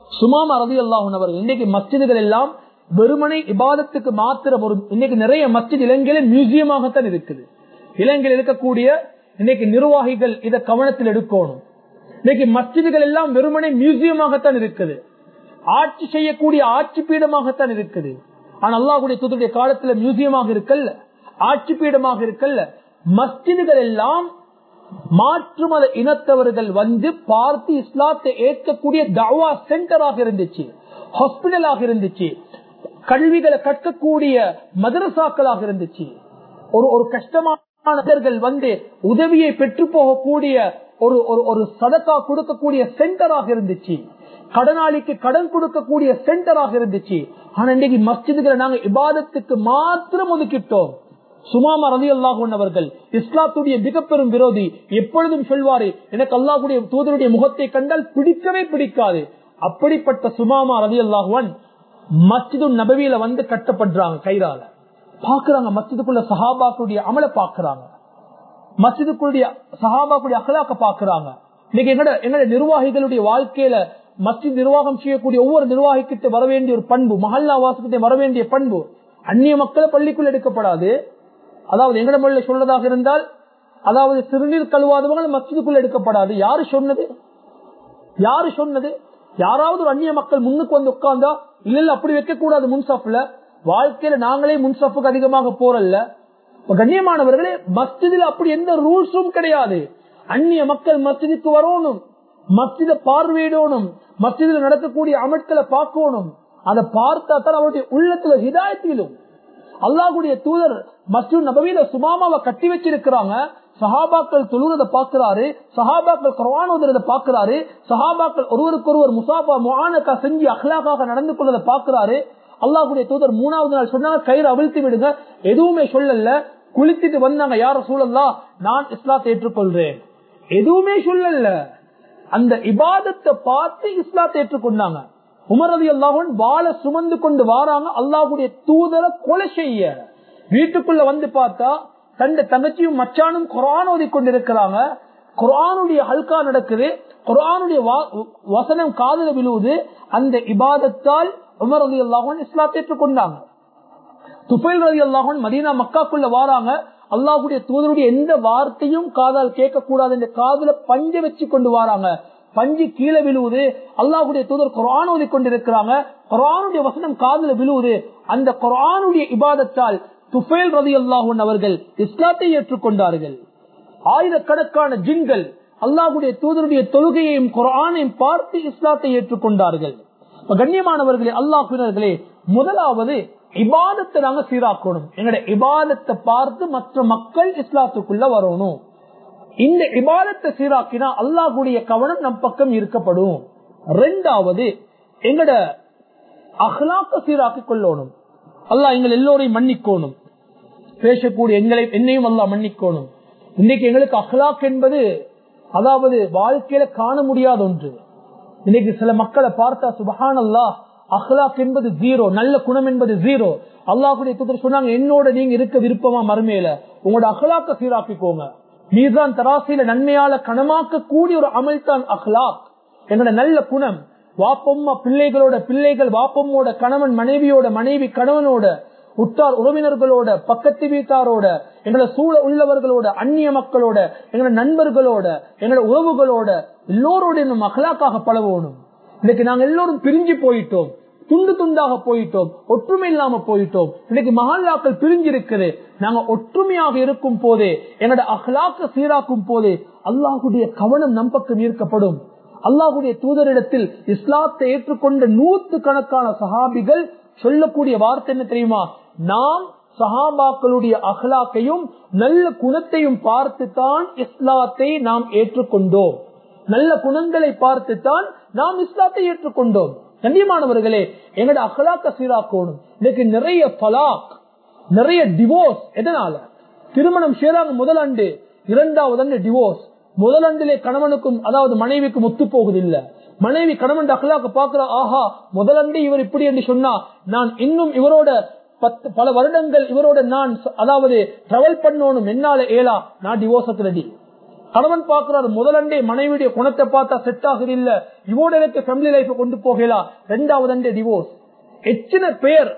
சுமாமா ரதி அல்லாஹன் அவர்கள் இன்னைக்கு மஸ்ஜிதுகள் எல்லாம் வெறுமனை இபாதத்துக்கு மாத்திரம் ஒரு இன்னைக்கு நிறைய மஸ்ஜித் இலங்கையில மியூசியமாகத்தான் இருக்குது இலங்கையில் இருக்கக்கூடிய இன்னைக்கு நிர்வாகிகள் இதை கவனத்தில் எடுக்கணும் இன்னைக்கு மஸ்ஜிதுகள் எல்லாம் வெறுமனை மியூசியமாகத்தான் இருக்குது ஆட்சி செய்யக்கூடிய ஆட்சி பீடமாகத்தான் இருக்குது ஆனா அல்லாஹுடைய தூதருடைய காலத்துல மியூசியமாக இருக்கல்ல ஆட்சி பீடமாக இருக்கல்ல மஸ்ஜிதுகள் எல்லாம் மாற்று மத இனத்தவர்கள் வந்து பார்த்து இஸ்லாத்தை ஏற்கக்கூடிய தவா சென்டராக இருந்துச்சு ஹாஸ்பிட்டலாக இருந்துச்சு கல்விகளை கற்கக்கூடிய மதரசாக்களாக இருந்துச்சு ஒரு ஒரு கஷ்டமானவர்கள் வந்து உதவியை பெற்று போகக்கூடிய ஒரு ஒரு சதக்கா கொடுக்கக்கூடிய சென்டராக இருந்துச்சு கடனாளிக்கு கடன் கொடுக்கக்கூடிய சென்டராக இருந்துச்சு ஆனா இன்னைக்கு மஸ்ஜிதுகளை நாங்க இபாதத்துக்கு மாத்திரம் ஒதுக்கிட்டோம் சுமாமா ரவி அல்லாஹன் அவர்கள் இஸ்லாத்துடைய மிக பெரும் விரோதி எப்பொழுதும் சொல்வாரு எனக்கு அல்லாஹுடைய தூதருடைய முகத்தை கண்டால் பிடிக்கவே பிடிக்காது அப்படிப்பட்ட சுமாமா ரவி அல்லாஹுவன் மஸ்ஜிது நபவியில வந்து கட்டப்படுறாங்க கைரால பாக்குறாங்க மஸ்ஜிதுக்குள்ள சஹாபாக்குடைய அமலை பாக்குறாங்க மஸ்ஜிதுக்குடைய சஹாபாக்குடைய அகலாக்க பாக்குறாங்க இன்னைக்கு எங்கட எங்கட நிர்வாகிகளுடைய வாழ்க்கையில மஸ்ஜித் நிர்வாகம் செய்யக்கூடிய ஒவ்வொரு நிர்வாகிக்கிட்ட வர வேண்டிய ஒரு பண்பு மஹல்லா வாசக்கிட்ட வர வேண்டிய பண்பு அந்நிய மக்களை பள்ளிக்குள் எடுக்கப்படாது அதாவது எங்கட மொழியில சொல்றதாக இருந்தால் அதாவது சிறுநீர் கழுவாதவங்க மஸ்ஜிதுக்குள்ள எடுக்கப்படாது யாரு சொன்னது யாரு சொன்னது யாராவது ஒரு அந்நிய மக்கள் முன்னுக்கு வந்து உட்கார்ந்தா இல்ல இல்ல அப்படி வைக்க கூடாது முன்சாப்ல வாழ்க்கையில நாங்களே முன்சாப்புக்கு அதிகமாக போறல்ல கண்ணியமானவர்களே மஸ்ஜிதில் அப்படி எந்த ரூல்ஸும் கிடையாது அந்நிய மக்கள் மஸ்ஜிதுக்கு வரணும் மஸ்ஜித பார்வையிடணும் மஸ்ஜிதில் நடக்கக்கூடிய அமட்களை பார்க்கணும் அதை பார்த்தா தான் அவருடைய உள்ளத்துல ஹிதாயத்திலும் அல்லாஹுடைய தூதர் மஸ்ஜித் நபவியில சுமாமாவை கட்டி வச்சிருக்கிறாங்க சஹாபாக்கள் தொழுறத பாக்குறாரு சஹாபாக்கள் குரவான் ஓதுறத பாக்குறாரு சஹாபாக்கள் ஒருவருக்கு ஒருவர் முசாபா முஆனக்கா செஞ்சு அஹ்லாக்காக நடந்து கொள்றத பாக்குறாரு அல்லாஹுடைய தூதர் மூணாவது நாள் சொன்னாங்க கயிறு அவிழ்த்து விடுங்க எதுவுமே சொல்லல குளித்துட்டு வந்தாங்க யார சூழல்லா நான் இஸ்லாத்தை ஏற்றுக்கொள்றேன் எதுவுமே சொல்லல அந்த இபாதத்தை பார்த்து இஸ்லாத்தை ஏற்றுக்கொண்டாங்க உமர் அலி அல்லாஹன் வாழை சுமந்து கொண்டு வாராங்க அல்லாஹுடைய தூதரை கொலை செய்ய வீட்டுக்குள்ள வந்து பார்த்தா தந்த தங்கச்சியும் மச்சானும் குரான் ஓதி கொண்டிருக்கிறாங்க குரானுடைய ஹல்கா நடக்குது குரானுடைய வசனம் காதல விழுவுது அந்த இபாதத்தால் உமர் அலி அல்லாஹன் இஸ்லாத்தை ஏற்றுக்கொண்டாங்க துபைல் அலி அல்லாஹன் மதீனா மக்காக்குள்ள வாராங்க அல்லாஹுடைய தூதருடைய எந்த வார்த்தையும் காதால் கேட்க கூடாது என்ற காதுல பஞ்ச வச்சு கொண்டு வராங்க பஞ்சு கீழே விழுவுது அல்லாஹுடைய தூதர் குரான் ஓதி கொண்டிருக்கிறாங்க குரானுடைய வசனம் காதுல விழுவுது அந்த குரானுடைய இபாதத்தால் துஃபேல் ரதி அல்லாஹூன் அவர்கள் இஸ்லாத்தை ஏற்றுக்கொண்டார்கள் ஆயிரக்கணக்கான ஜின்கள் அல்லாஹுடைய தூதருடைய தொழுகையையும் குரானையும் பார்த்து இஸ்லாத்தை ஏற்றுக்கொண்டார்கள் கண்ணியமானவர்களே அல்லாஹினர்களே முதலாவது இபாதத்தை நாங்க சீராக்கணும் எங்களுடைய இபாதத்தை பார்த்து மற்ற மக்கள் இஸ்லாத்துக்குள்ள வரணும் இந்த இபாதத்தை சீராக்கினா அல்லாஹுடைய கவனம் நம் பக்கம் இருக்கப்படும் ரெண்டாவது எங்கட அஹ்லாக்க சீராக்கி கொள்ளணும் அல்லாஹ் எங்கள் எல்லோரையும் மன்னிக்கணும் பேசக்கூடிய எங்களை என்னையும் அல்லாஹ் மன்னிக்கணும் இன்னைக்கு எங்களுக்கு அஹ்லாக் என்பது அதாவது வாழ்க்கையில காண முடியாத ஒன்று இன்னைக்கு சில மக்களை பார்த்தா சுபஹான் அல்லாஹ் அஹ்லாக் என்பது ஜீரோ நல்ல குணம் என்பது ஜீரோ அல்லாஹுடைய தூதர் சொன்னாங்க என்னோட நீங்க இருக்க விருப்பமா மறுமையில உங்களோட அஹ்லாக்க சீராக்கிக்கோங்க மீதான் தராசில நன்மையால கணமாக்க கூடிய ஒரு அமல் தான் அஹ்லாக் எங்களோட நல்ல குணம் வாப்பம்மா பிள்ளைகளோட பிள்ளைகள் வாப்பம்மோட கணவன் மனைவியோட மனைவி கணவனோட உற்றார் உறவினர்களோட பக்கத்து வீட்டாரோட எங்களை சூழ உள்ளவர்களோட அந்நிய மக்களோட எங்களோட நண்பர்களோட எங்களோட உறவுகளோட எல்லோரோட நம்ம அகலாக்காக பழகணும் இன்னைக்கு நாங்க எல்லோரும் பிரிஞ்சு போயிட்டோம் துண்டு துண்டாக போயிட்டோம் ஒற்றுமை இல்லாம போயிட்டோம் இன்னைக்கு மகாலாக்கள் பிரிஞ்சிருக்குது நாங்க ஒற்றுமையாக இருக்கும் போதே எங்களோட அஹ்லாக்க சீராக்கும் போதே அல்லாஹுடைய கவனம் நம் பக்கம் ஈர்க்கப்படும் அல்லாஹுடைய தூதரிடத்தில் இஸ்லாத்தை ஏற்றுக்கொண்ட நூத்து கணக்கான சஹாபிகள் சொல்லக்கூடிய வார்த்தை என்ன தெரியுமா நாம் சஹாபாக்களுடைய அஹ்லாக்கையும் நல்ல குணத்தையும் பார்த்துத்தான் இஸ்லாத்தை நாம் ஏற்றுக்கொண்டோம் நல்ல குணங்களை பார்த்துத்தான் நாம் இஸ்லாத்தை ஏற்றுக்கொண்டோம் கண்ணியமானவர்களே எங்களோட அகலாக்க சீராக்கணும் இன்னைக்கு நிறைய பலாக் நிறைய டிவோர்ஸ் எதனால திருமணம் செய்யறாங்க முதல் ஆண்டு இரண்டாவது ஆண்டு டிவோர்ஸ் முதல் ஆண்டிலே கணவனுக்கும் அதாவது மனைவிக்கும் ஒத்து போகுது இல்ல மனைவி கணவன் அகலாக்க பாக்குற ஆஹா முதல் ஆண்டு இவர் இப்படி என்று சொன்னா நான் இன்னும் இவரோட பத்து பல வருடங்கள் இவரோட நான் அதாவது டிராவல் பண்ணணும் என்னால ஏலா நான் டிவோர்ஸத்துல ரெடி கணவன் பாக்குறாரு முதலண்டே மனைவியுடைய குணத்தை பார்த்தா செட் ஆகுது இல்ல இவோட எனக்கு ஃபேமிலி லைஃப் கொண்டு போகலாம் ரெண்டாவது அண்டே டிவோர்ஸ் எத்தனை பேர்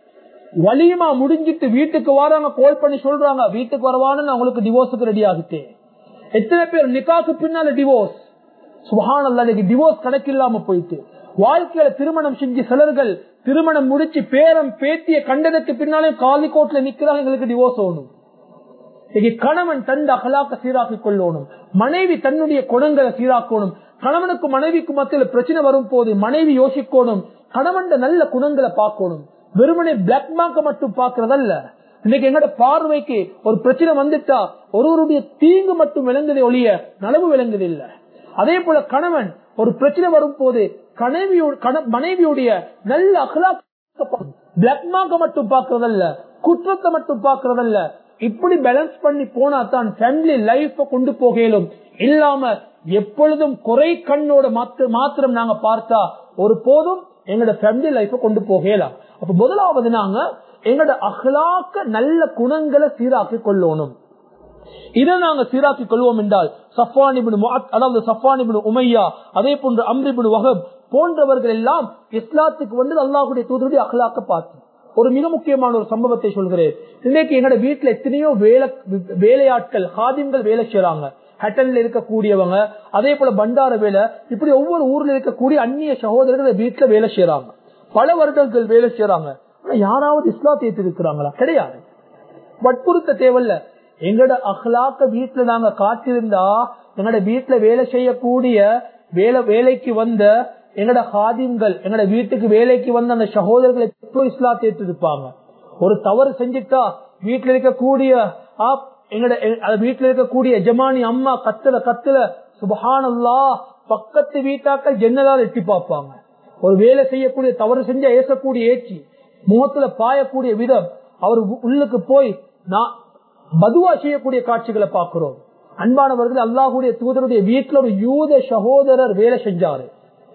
வலியமா முடிஞ்சிட்டு வீட்டுக்கு வராங்க கால் பண்ணி சொல்றாங்க வீட்டுக்கு வரவான்னு நான் உங்களுக்கு டிவோர்ஸுக்கு ரெடி ஆகிட்டேன் எத்தனை பேர் நிக்காக்கு பின்னால டிவோர்ஸ் சுபஹான் அல்லாஹ் டிவோர்ஸ் கணக்கில்லாம போயிட்டு வாழ்க்கையில திருமணம் செஞ்சு சிலர்கள் திருமணம் முடிச்சு பேரம் பேத்திய கண்டதுக்கு பின்னாலே காலிக்கோட்ல நிக்கிறாங்க எங்களுக்கு டிவோர்ஸ் ஆகணும் இன்னைக்கு கணவன் தந்த அகலாக்க சீராக்கி கொள்ளணும் மனைவி தன்னுடைய குணங்களை சீராக்கணும் கணவனுக்கு மனைவிக்கு மத்தியில் பிரச்சனை வரும் போது மனைவி யோசிக்கணும் கணவன் நல்ல குணங்களை பார்க்கணும் வெறுமனே பிளாக் மார்க்க மட்டும் பாக்குறதல்ல இன்னைக்கு எங்கட பார்வைக்கு ஒரு பிரச்சனை வந்துட்டா ஒருவருடைய தீங்கு மட்டும் விளங்குதே ஒழிய நலவு விளங்குது இல்ல அதே போல கணவன் ஒரு பிரச்சனை வரும் போது மனைவியுடைய நல்ல அகலாக்க பிளாக் மார்க்க மட்டும் பாக்குறதல்ல குற்றத்தை மட்டும் பாக்குறதல்ல இப்படி பேலன்ஸ் பண்ணி போனா தான் ஃபேமிலி லைஃப் கொண்டு போகலும் இல்லாம எப்பொழுதும் குறை கண்ணோட மாத்திரம் நாங்க பார்த்தா ஒரு போதும் எங்களோட ஃபேமிலி லைஃப் கொண்டு போகலாம் அப்ப முதலாவது நாங்க எங்களோட அகலாக்க நல்ல குணங்களை சீராக்கி கொள்ளணும் இதை நாங்க சீராக்கி கொள்வோம் என்றால் சஃபானிபின் அதாவது சஃபானிபின் உமையா அதே போன்று அம்ரிபின் வகப் போன்றவர்கள் எல்லாம் இஸ்லாத்துக்கு வந்து அல்லாஹுடைய தூதருடைய அகலாக்க பார்த்து ஒரு மிக முக்கியமான ஒரு சம்பவத்தை சொல்கிறேன் இன்னைக்கு எங்களோட வீட்டுல எத்தனையோ வேலை வேலையாட்கள் ஹாதிம்கள் வேலை செய்யறாங்க ஹட்டன்ல இருக்கக்கூடியவங்க அதே போல பண்டார வேலை இப்படி ஒவ்வொரு ஊர்ல இருக்கக்கூடிய அந்நிய சகோதரர்கள் வீட்டுல வேலை செய்யறாங்க பல வருடங்கள் வேலை செய்யறாங்க ஆனா யாராவது இஸ்லாத்தை ஏற்றிருக்கிறாங்களா கிடையாது வற்புறுத்த தேவையில்ல எங்கட அஹ்லாக்க வீட்டுல நாங்க காத்திருந்தா எங்கட வீட்டுல வேலை செய்யக்கூடிய வேலை வேலைக்கு வந்த எங்கட ஹாதிம்கள் எங்கட வீட்டுக்கு வேலைக்கு வந்த அந்த சகோதரர்கள் எப்போ இஸ்லாத்தை ஏற்றிருப்பாங்க ஒரு தவறு செஞ்சுட்டா வீட்டுல இருக்கக்கூடிய எங்கட வீட்டுல இருக்கக்கூடிய ஜமானி அம்மா கத்துல கத்துல சுபஹானல்லா பக்கத்து வீட்டாக்கள் ஜன்னலால் எட்டி பார்ப்பாங்க ஒரு வேலை செய்யக்கூடிய தவறு செஞ்சா ஏசக்கூடிய ஏச்சி முகத்துல பாயக்கூடிய விதம் அவர் உள்ளுக்கு போய் நான் பதுவா செய்யக்கூடிய காட்சிகளை பார்க்கிறோம் அன்பானவர்கள் அல்லாஹுடைய தூதருடைய வீட்டுல ஒரு யூத சகோதரர் வேலை செஞ்சாரு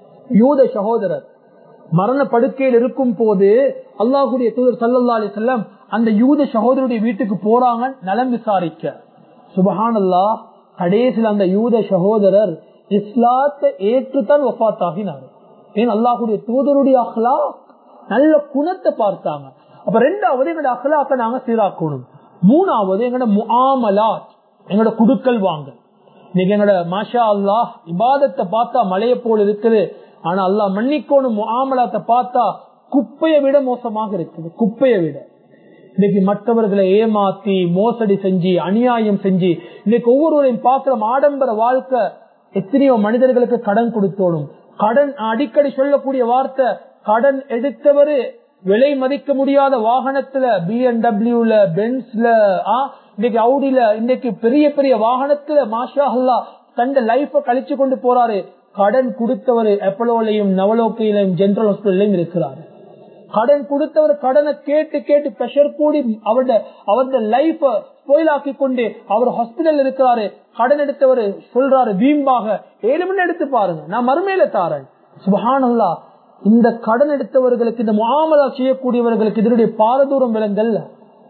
யூத சகோதரர் மரண படுக்கையில் இருக்கும் போது அல்லாஹுடைய தூதர் சல்லல்லா அலி செல்லம் அந்த யூத சகோதரருடைய வீட்டுக்கு போறாங்க நலம் விசாரிக்க சுபஹான் அல்லா கடைசியில் அந்த யூத சகோதரர் இஸ்லாத்தை ஏற்றுத்தான் ஒப்பாத்தாகினார் ஏன் அல்லாஹுடைய தூதருடைய அஹ்லா நல்ல குணத்தை பார்த்தாங்க அப்ப ரெண்டாவது எங்களோட அஹ்லாக்க நாங்க சீராக்கணும் மூணாவது எங்களோட முஆமலாத் எங்களோட குடுக்கல் வாங்க இன்னைக்கு எங்களோட மாஷா அல்லா இபாதத்தை பார்த்தா மலைய போல இருக்குது ஆனா அல்லா மன்னிக்கோணும் முஆமலாத்தை பார்த்தா குப்பையை விட மோசமாக இருக்குது குப்பையை விட இன்னைக்கு மற்றவர்களை ஏமாத்தி மோசடி செஞ்சு அநியாயம் செஞ்சு இன்னைக்கு ஒவ்வொருவரையும் பார்க்கிற ஆடம்பர வாழ்க்கை எத்தனையோ மனிதர்களுக்கு கடன் கொடுத்தோணும் கடன் அடிக்கடி சொல்லக்கூடிய வார்த்தை கடன் எடுத்தவரு விலை மதிக்க முடியாத வாகனத்துல பிஎன்டபிள்யூல பென்ஸ்ல இன்னைக்கு அவுடில இன்னைக்கு பெரிய பெரிய வாகனத்துல மாஷா அல்லா தந்த லைஃப கழிச்சு கொண்டு போறாரு கடன் கொடுத்தவர் எப்பலோலையும் நவலோக்கையிலையும் ஜெனரல் ஹாஸ்பிட்டலையும் இருக்கிறாரு கடன் கொடுத்தவர் கடனை கேட்டு கேட்டு பிரஷர் கூடி அவருடைய அவருடைய லைஃப ஸ்போயிலாக்கி கொண்டு அவர் ஹாஸ்பிட்டல் இருக்கிறாரு கடன் எடுத்தவர் சொல்றாரு வீம்பாக ஏழு மணி எடுத்து பாருங்க நான் மறுமையில தாரேன் சுபஹானல்லா இந்த கடன் எடுத்தவர்களுக்கு இந்த முகாமலா செய்யக்கூடியவர்களுக்கு இதனுடைய பாரதூரம் விலங்கல்ல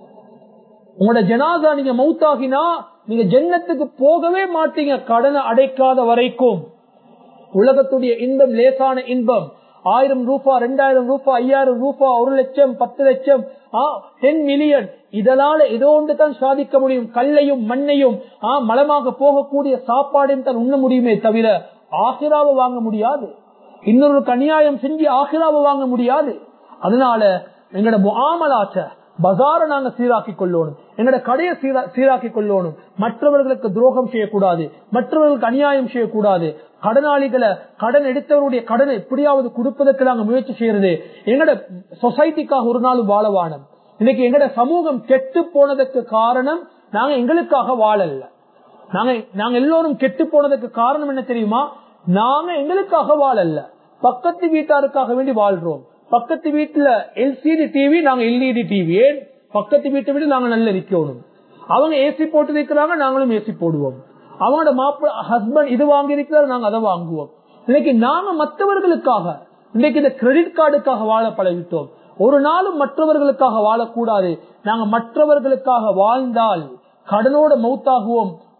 உங்களோட ஜனாதா நீங்க மௌத்தாகினா நீங்க ஜென்னத்துக்கு போகவே மாட்டீங்க கடனை அடைக்காத வரைக்கும் உலகத்துடைய இன்பம் லேசான இன்பம் ஆயிரம் ரூபா ரெண்டாயிரம் ரூபா ஐயாயிரம் ரூபா ஒரு லட்சம் பத்து லட்சம் டென் மில்லியன் இதனால ஏதோ ஒன்று தான் சாதிக்க முடியும் கல்லையும் மண்ணையும் மலமாக போகக்கூடிய சாப்பாடையும் தான் உண்ண முடியுமே தவிர ஆசிராவை வாங்க முடியாது இன்னொரு அநியாயம் செஞ்சு ஆசிராவை வாங்க முடியாது அதனால எங்களோட முகாமலாச்ச பசார நாங்க சீராக்கி கொள்ளணும் எங்களோட கடையை சீராக்கி கொள்ளணும் மற்றவர்களுக்கு துரோகம் செய்யக்கூடாது மற்றவர்களுக்கு அநியாயம் செய்யக்கூடாது கடனாளிகளை கடன் எடுத்தவருடைய கடனை எப்படியாவது கொடுப்பதற்கு நாங்க முயற்சி செய்யறது எங்கட சொசைட்டிக்காக ஒரு நாள் வாழவானம் இன்னைக்கு எங்கட சமூகம் கெட்டு போனதுக்கு காரணம் நாங்க எங்களுக்காக வாழல நாங்க நாங்க எல்லோரும் கெட்டு போனதுக்கு காரணம் என்ன தெரியுமா நாங்க எங்களுக்காக வாழல பக்கத்து வீட்டாருக்காக வேண்டி வாழ்றோம் பக்கத்து வீட்டுல எல்சிடி டிவி நாங்க எல்இடி டிவி ஏன் பக்கத்து வீட்டை விட நாங்க நல்ல இருக்கணும் அவங்க ஏசி போட்டு இருக்கிறாங்க நாங்களும் ஏசி போடுவோம் அவங்களோட மாப்பிள்ள ஹஸ்பண்ட் இது வாங்கி இருக்கிறாரு நாங்க அதை வாங்குவோம் இன்னைக்கு நாம மற்றவர்களுக்காக இன்னைக்கு இந்த கிரெடிட் கார்டுக்காக வாழ பழகிட்டோம் ஒரு நாளும் மற்றவர்களுக்காக வாழக்கூடாது நாங்க மற்றவர்களுக்காக வாழ்ந்தால் கடனோட மௌத்தாகுவோம்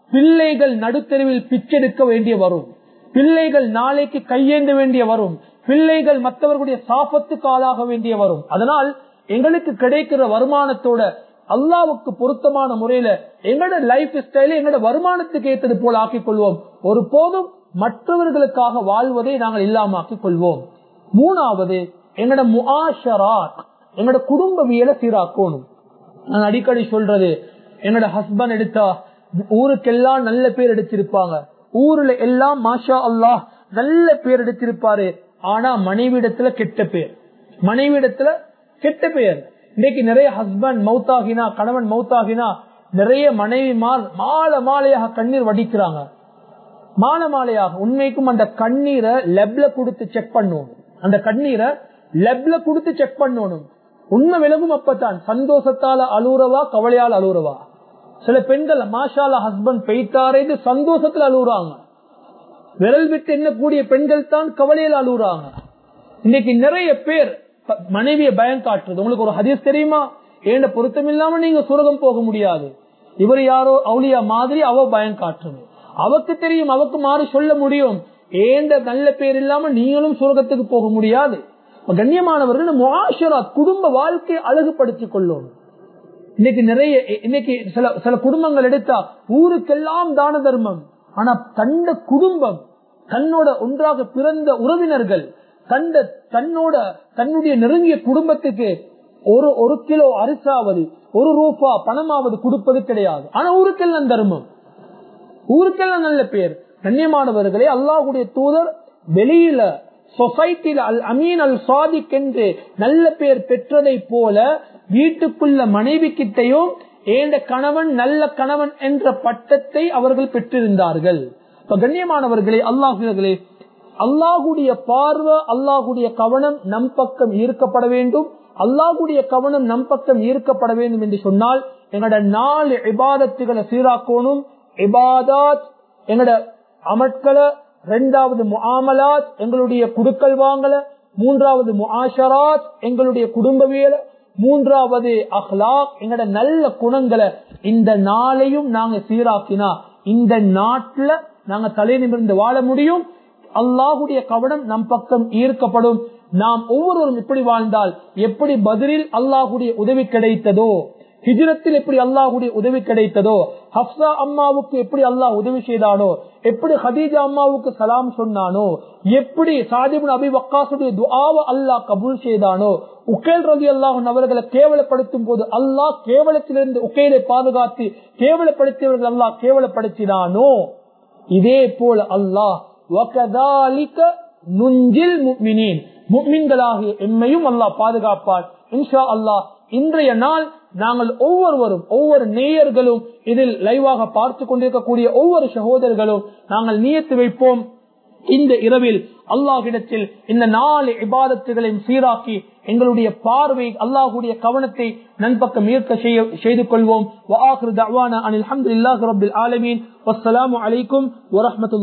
பிள்ளைகள் நடுத்தெருவில் பிச்செடுக்க வேண்டிய வரும் பிள்ளைகள் நாளைக்கு கையேந்த வேண்டிய வரும் பிள்ளைகள் மற்றவர்களுடைய சாபத்துக்கு ஆளாக வேண்டிய வரும் அதனால் எங்களுக்கு கிடைக்கிற வருமானத்தோட அல்லாவுக்கு பொருத்தமான முறையில எங்களோட லைஃப் ஸ்டைல எங்களோட வருமானத்துக்கு ஏற்றது போல ஆக்கிக் கொள்வோம் ஒரு போதும் மற்றவர்களுக்காக வாழ்வதை நாங்கள் இல்லாமக்கிக் கொள்வோம் மூணாவது எங்களோட முஆஷராத் எங்களோட குடும்பவியலை சீராக்கணும் நான் அடிக்கடி சொல்றது என்னோட ஹஸ்பண்ட் எடுத்தா ஊருக்கெல்லாம் நல்ல பேர் எடுத்திருப்பாங்க ஊர்ல எல்லாம் மாஷா அல்லாஹ் நல்ல பேர் எடுத்திருப்பாரு ஆனா மனைவிடத்துல கெட்ட பேர் மனைவிடத்துல கெட்ட பேர் இன்னைக்கு நிறைய ஹஸ்பண்ட் மௌத்தாகினா கணவன் மௌத்தாகினா நிறைய மனைவிமார் மாலை மாலையாக கண்ணீர் வடிக்கிறாங்க மாலை மாலையாக உண்மைக்கும் அந்த கண்ணீரை லெப்ல கொடுத்து செக் பண்ணணும் அந்த கண்ணீரை லெப்ல கொடுத்து செக் பண்ணணும் உண்மை விலகும் அப்பதான் சந்தோஷத்தால அழுறவா கவலையால் அழுறவா சில பெண்கள் மாஷால ஹஸ்பண்ட் பெய்த்தாரேன்னு சந்தோஷத்துல அழுகுறாங்க விரல் விட்டு எண்ணக்கூடிய பெண்கள் தான் கவலையில் அழுகுறாங்க இன்னைக்கு நிறைய பேர் மனைவிய பயம் காட்டுறது உங்களுக்கு ஒரு ஹதீஸ் தெரியுமா ஏண்ட பொருத்தம் இல்லாம நீங்க சுரகம் போக முடியாது இவர் யாரோ அவுளியா மாதிரி அவ பயம் காட்டுறது அவக்கு தெரியும் அவக்கு மாறி சொல்ல முடியும் ஏண்ட நல்ல பேர் இல்லாம நீங்களும் சுரகத்துக்கு போக முடியாது கண்ணியமானவர்கள் முஆஷரா குடும்ப வாழ்க்கையை அழகுபடுத்திக் கொள்ளும் இன்னைக்கு நிறைய இன்னைக்கு சில சில குடும்பங்கள் எடுத்தா ஊருக்கெல்லாம் தான தர்மம் ஆனா தண்ட குடும்பம் தன்னோட ஒன்றாக பிறந்த உறவினர்கள் கண்ட தன்னோட தன்னுடைய நெருங்கிய குடும்பத்துக்கு ஒரு ஒரு கிலோ அரிசாவது ஒரு ரூபா பணமாவது கொடுப்பது கிடையாது ஆனா ஊருக்கெல்லாம் தர்மம் ஊருக்கெல்லாம் நல்ல பேர் கண்ணியமானவர்களே அல்லாஹுடைய தூதர் வெளியில சொசைட்டில அல் அமீன் அல் சாதிக் என்று நல்ல பேர் பெற்றதை போல வீட்டுக்குள்ள மனைவி கிட்டையும் ஏண்ட கணவன் நல்ல கணவன் என்ற பட்டத்தை அவர்கள் பெற்றிருந்தார்கள் இப்ப கண்ணியமானவர்களே அல்லாஹர்களே அல்லாஹுடைய பார்வை அல்லாஹுடைய கவனம் நம் பக்கம் ஈர்க்கப்பட வேண்டும் அல்லாஹுடைய கவனம் நம் பக்கம் ஈர்க்கப்பட வேண்டும் என்று சொன்னால் எங்களோட நாலு இபாதத்துகளை சீராக்கணும் இபாதாத் எங்களோட அமட்களை ரெண்டாவது முஆமலாத் எங்களுடைய குடுக்கல் வாங்கல மூன்றாவது முஆஷராத் எங்களுடைய குடும்பவியல மூன்றாவது அஹ்லாக் எங்களோட நல்ல குணங்களை இந்த நாளையும் நாங்க சீராக்கினா இந்த நாட்டுல நாங்க தலை நிமிர்ந்து வாழ முடியும் அல்லாஹுடைய கவனம் நம் பக்கம் ஈர்க்கப்படும் நாம் ஒவ்வொருவரும் எப்படி வாழ்ந்தால் எப்படி பதிலில் அல்லாஹுடைய உதவி கிடைத்ததோ ஹிஜரத்தில் எப்படி அல்லாஹுடைய உதவி கிடைத்ததோ ஹப்சா அம்மாவுக்கு எப்படி அல்லாஹ் உதவி செய்தானோ எப்படி ஹதீஜா அம்மாவுக்கு சலாம் சொன்னானோ எப்படி சாதிபின் அபி வக்காசுடைய துஆவ அல்லாஹ் கபூல் செய்தானோ உக்கேல் ரவி அல்லாஹ் அவர்களை கேவலப்படுத்தும் போது அல்லாஹ் கேவலத்திலிருந்து உக்கேலை பாதுகாத்து கேவலப்படுத்தியவர்கள் அல்லாஹ் கேவலப்படுத்தினானோ இதே போல அல்லாஹ் நுஞ்சில் முக்மினின் முக்மின்களாகிய எம்மையும் அல்லாஹ் பாதுகாப்பார் இன்ஷா அல்லாஹ் இன்றைய நாள் நாங்கள் ஒவ்வொருவரும் ஒவ்வொரு நேயர்களும் இதில் லைவாக பார்த்து கொண்டிருக்கக்கூடிய ஒவ்வொரு சகோதரர்களும் நாங்கள் நியத்து வைப்போம் இந்த இரவில் அல்லாஹிடத்தில் இந்த நாலு இபாதத்துகளையும் சீராக்கி எங்களுடைய பார்வை அல்லாஹுடைய கவனத்தை நண்பக்கம் ஈர்க்க செய்து கொள்வோம் அனில் அஹமதுல்லாஹ் ரபில் ஆலமீன் வஸ்ஸலாமு அலைக்கும் வரஹமத்துல்லா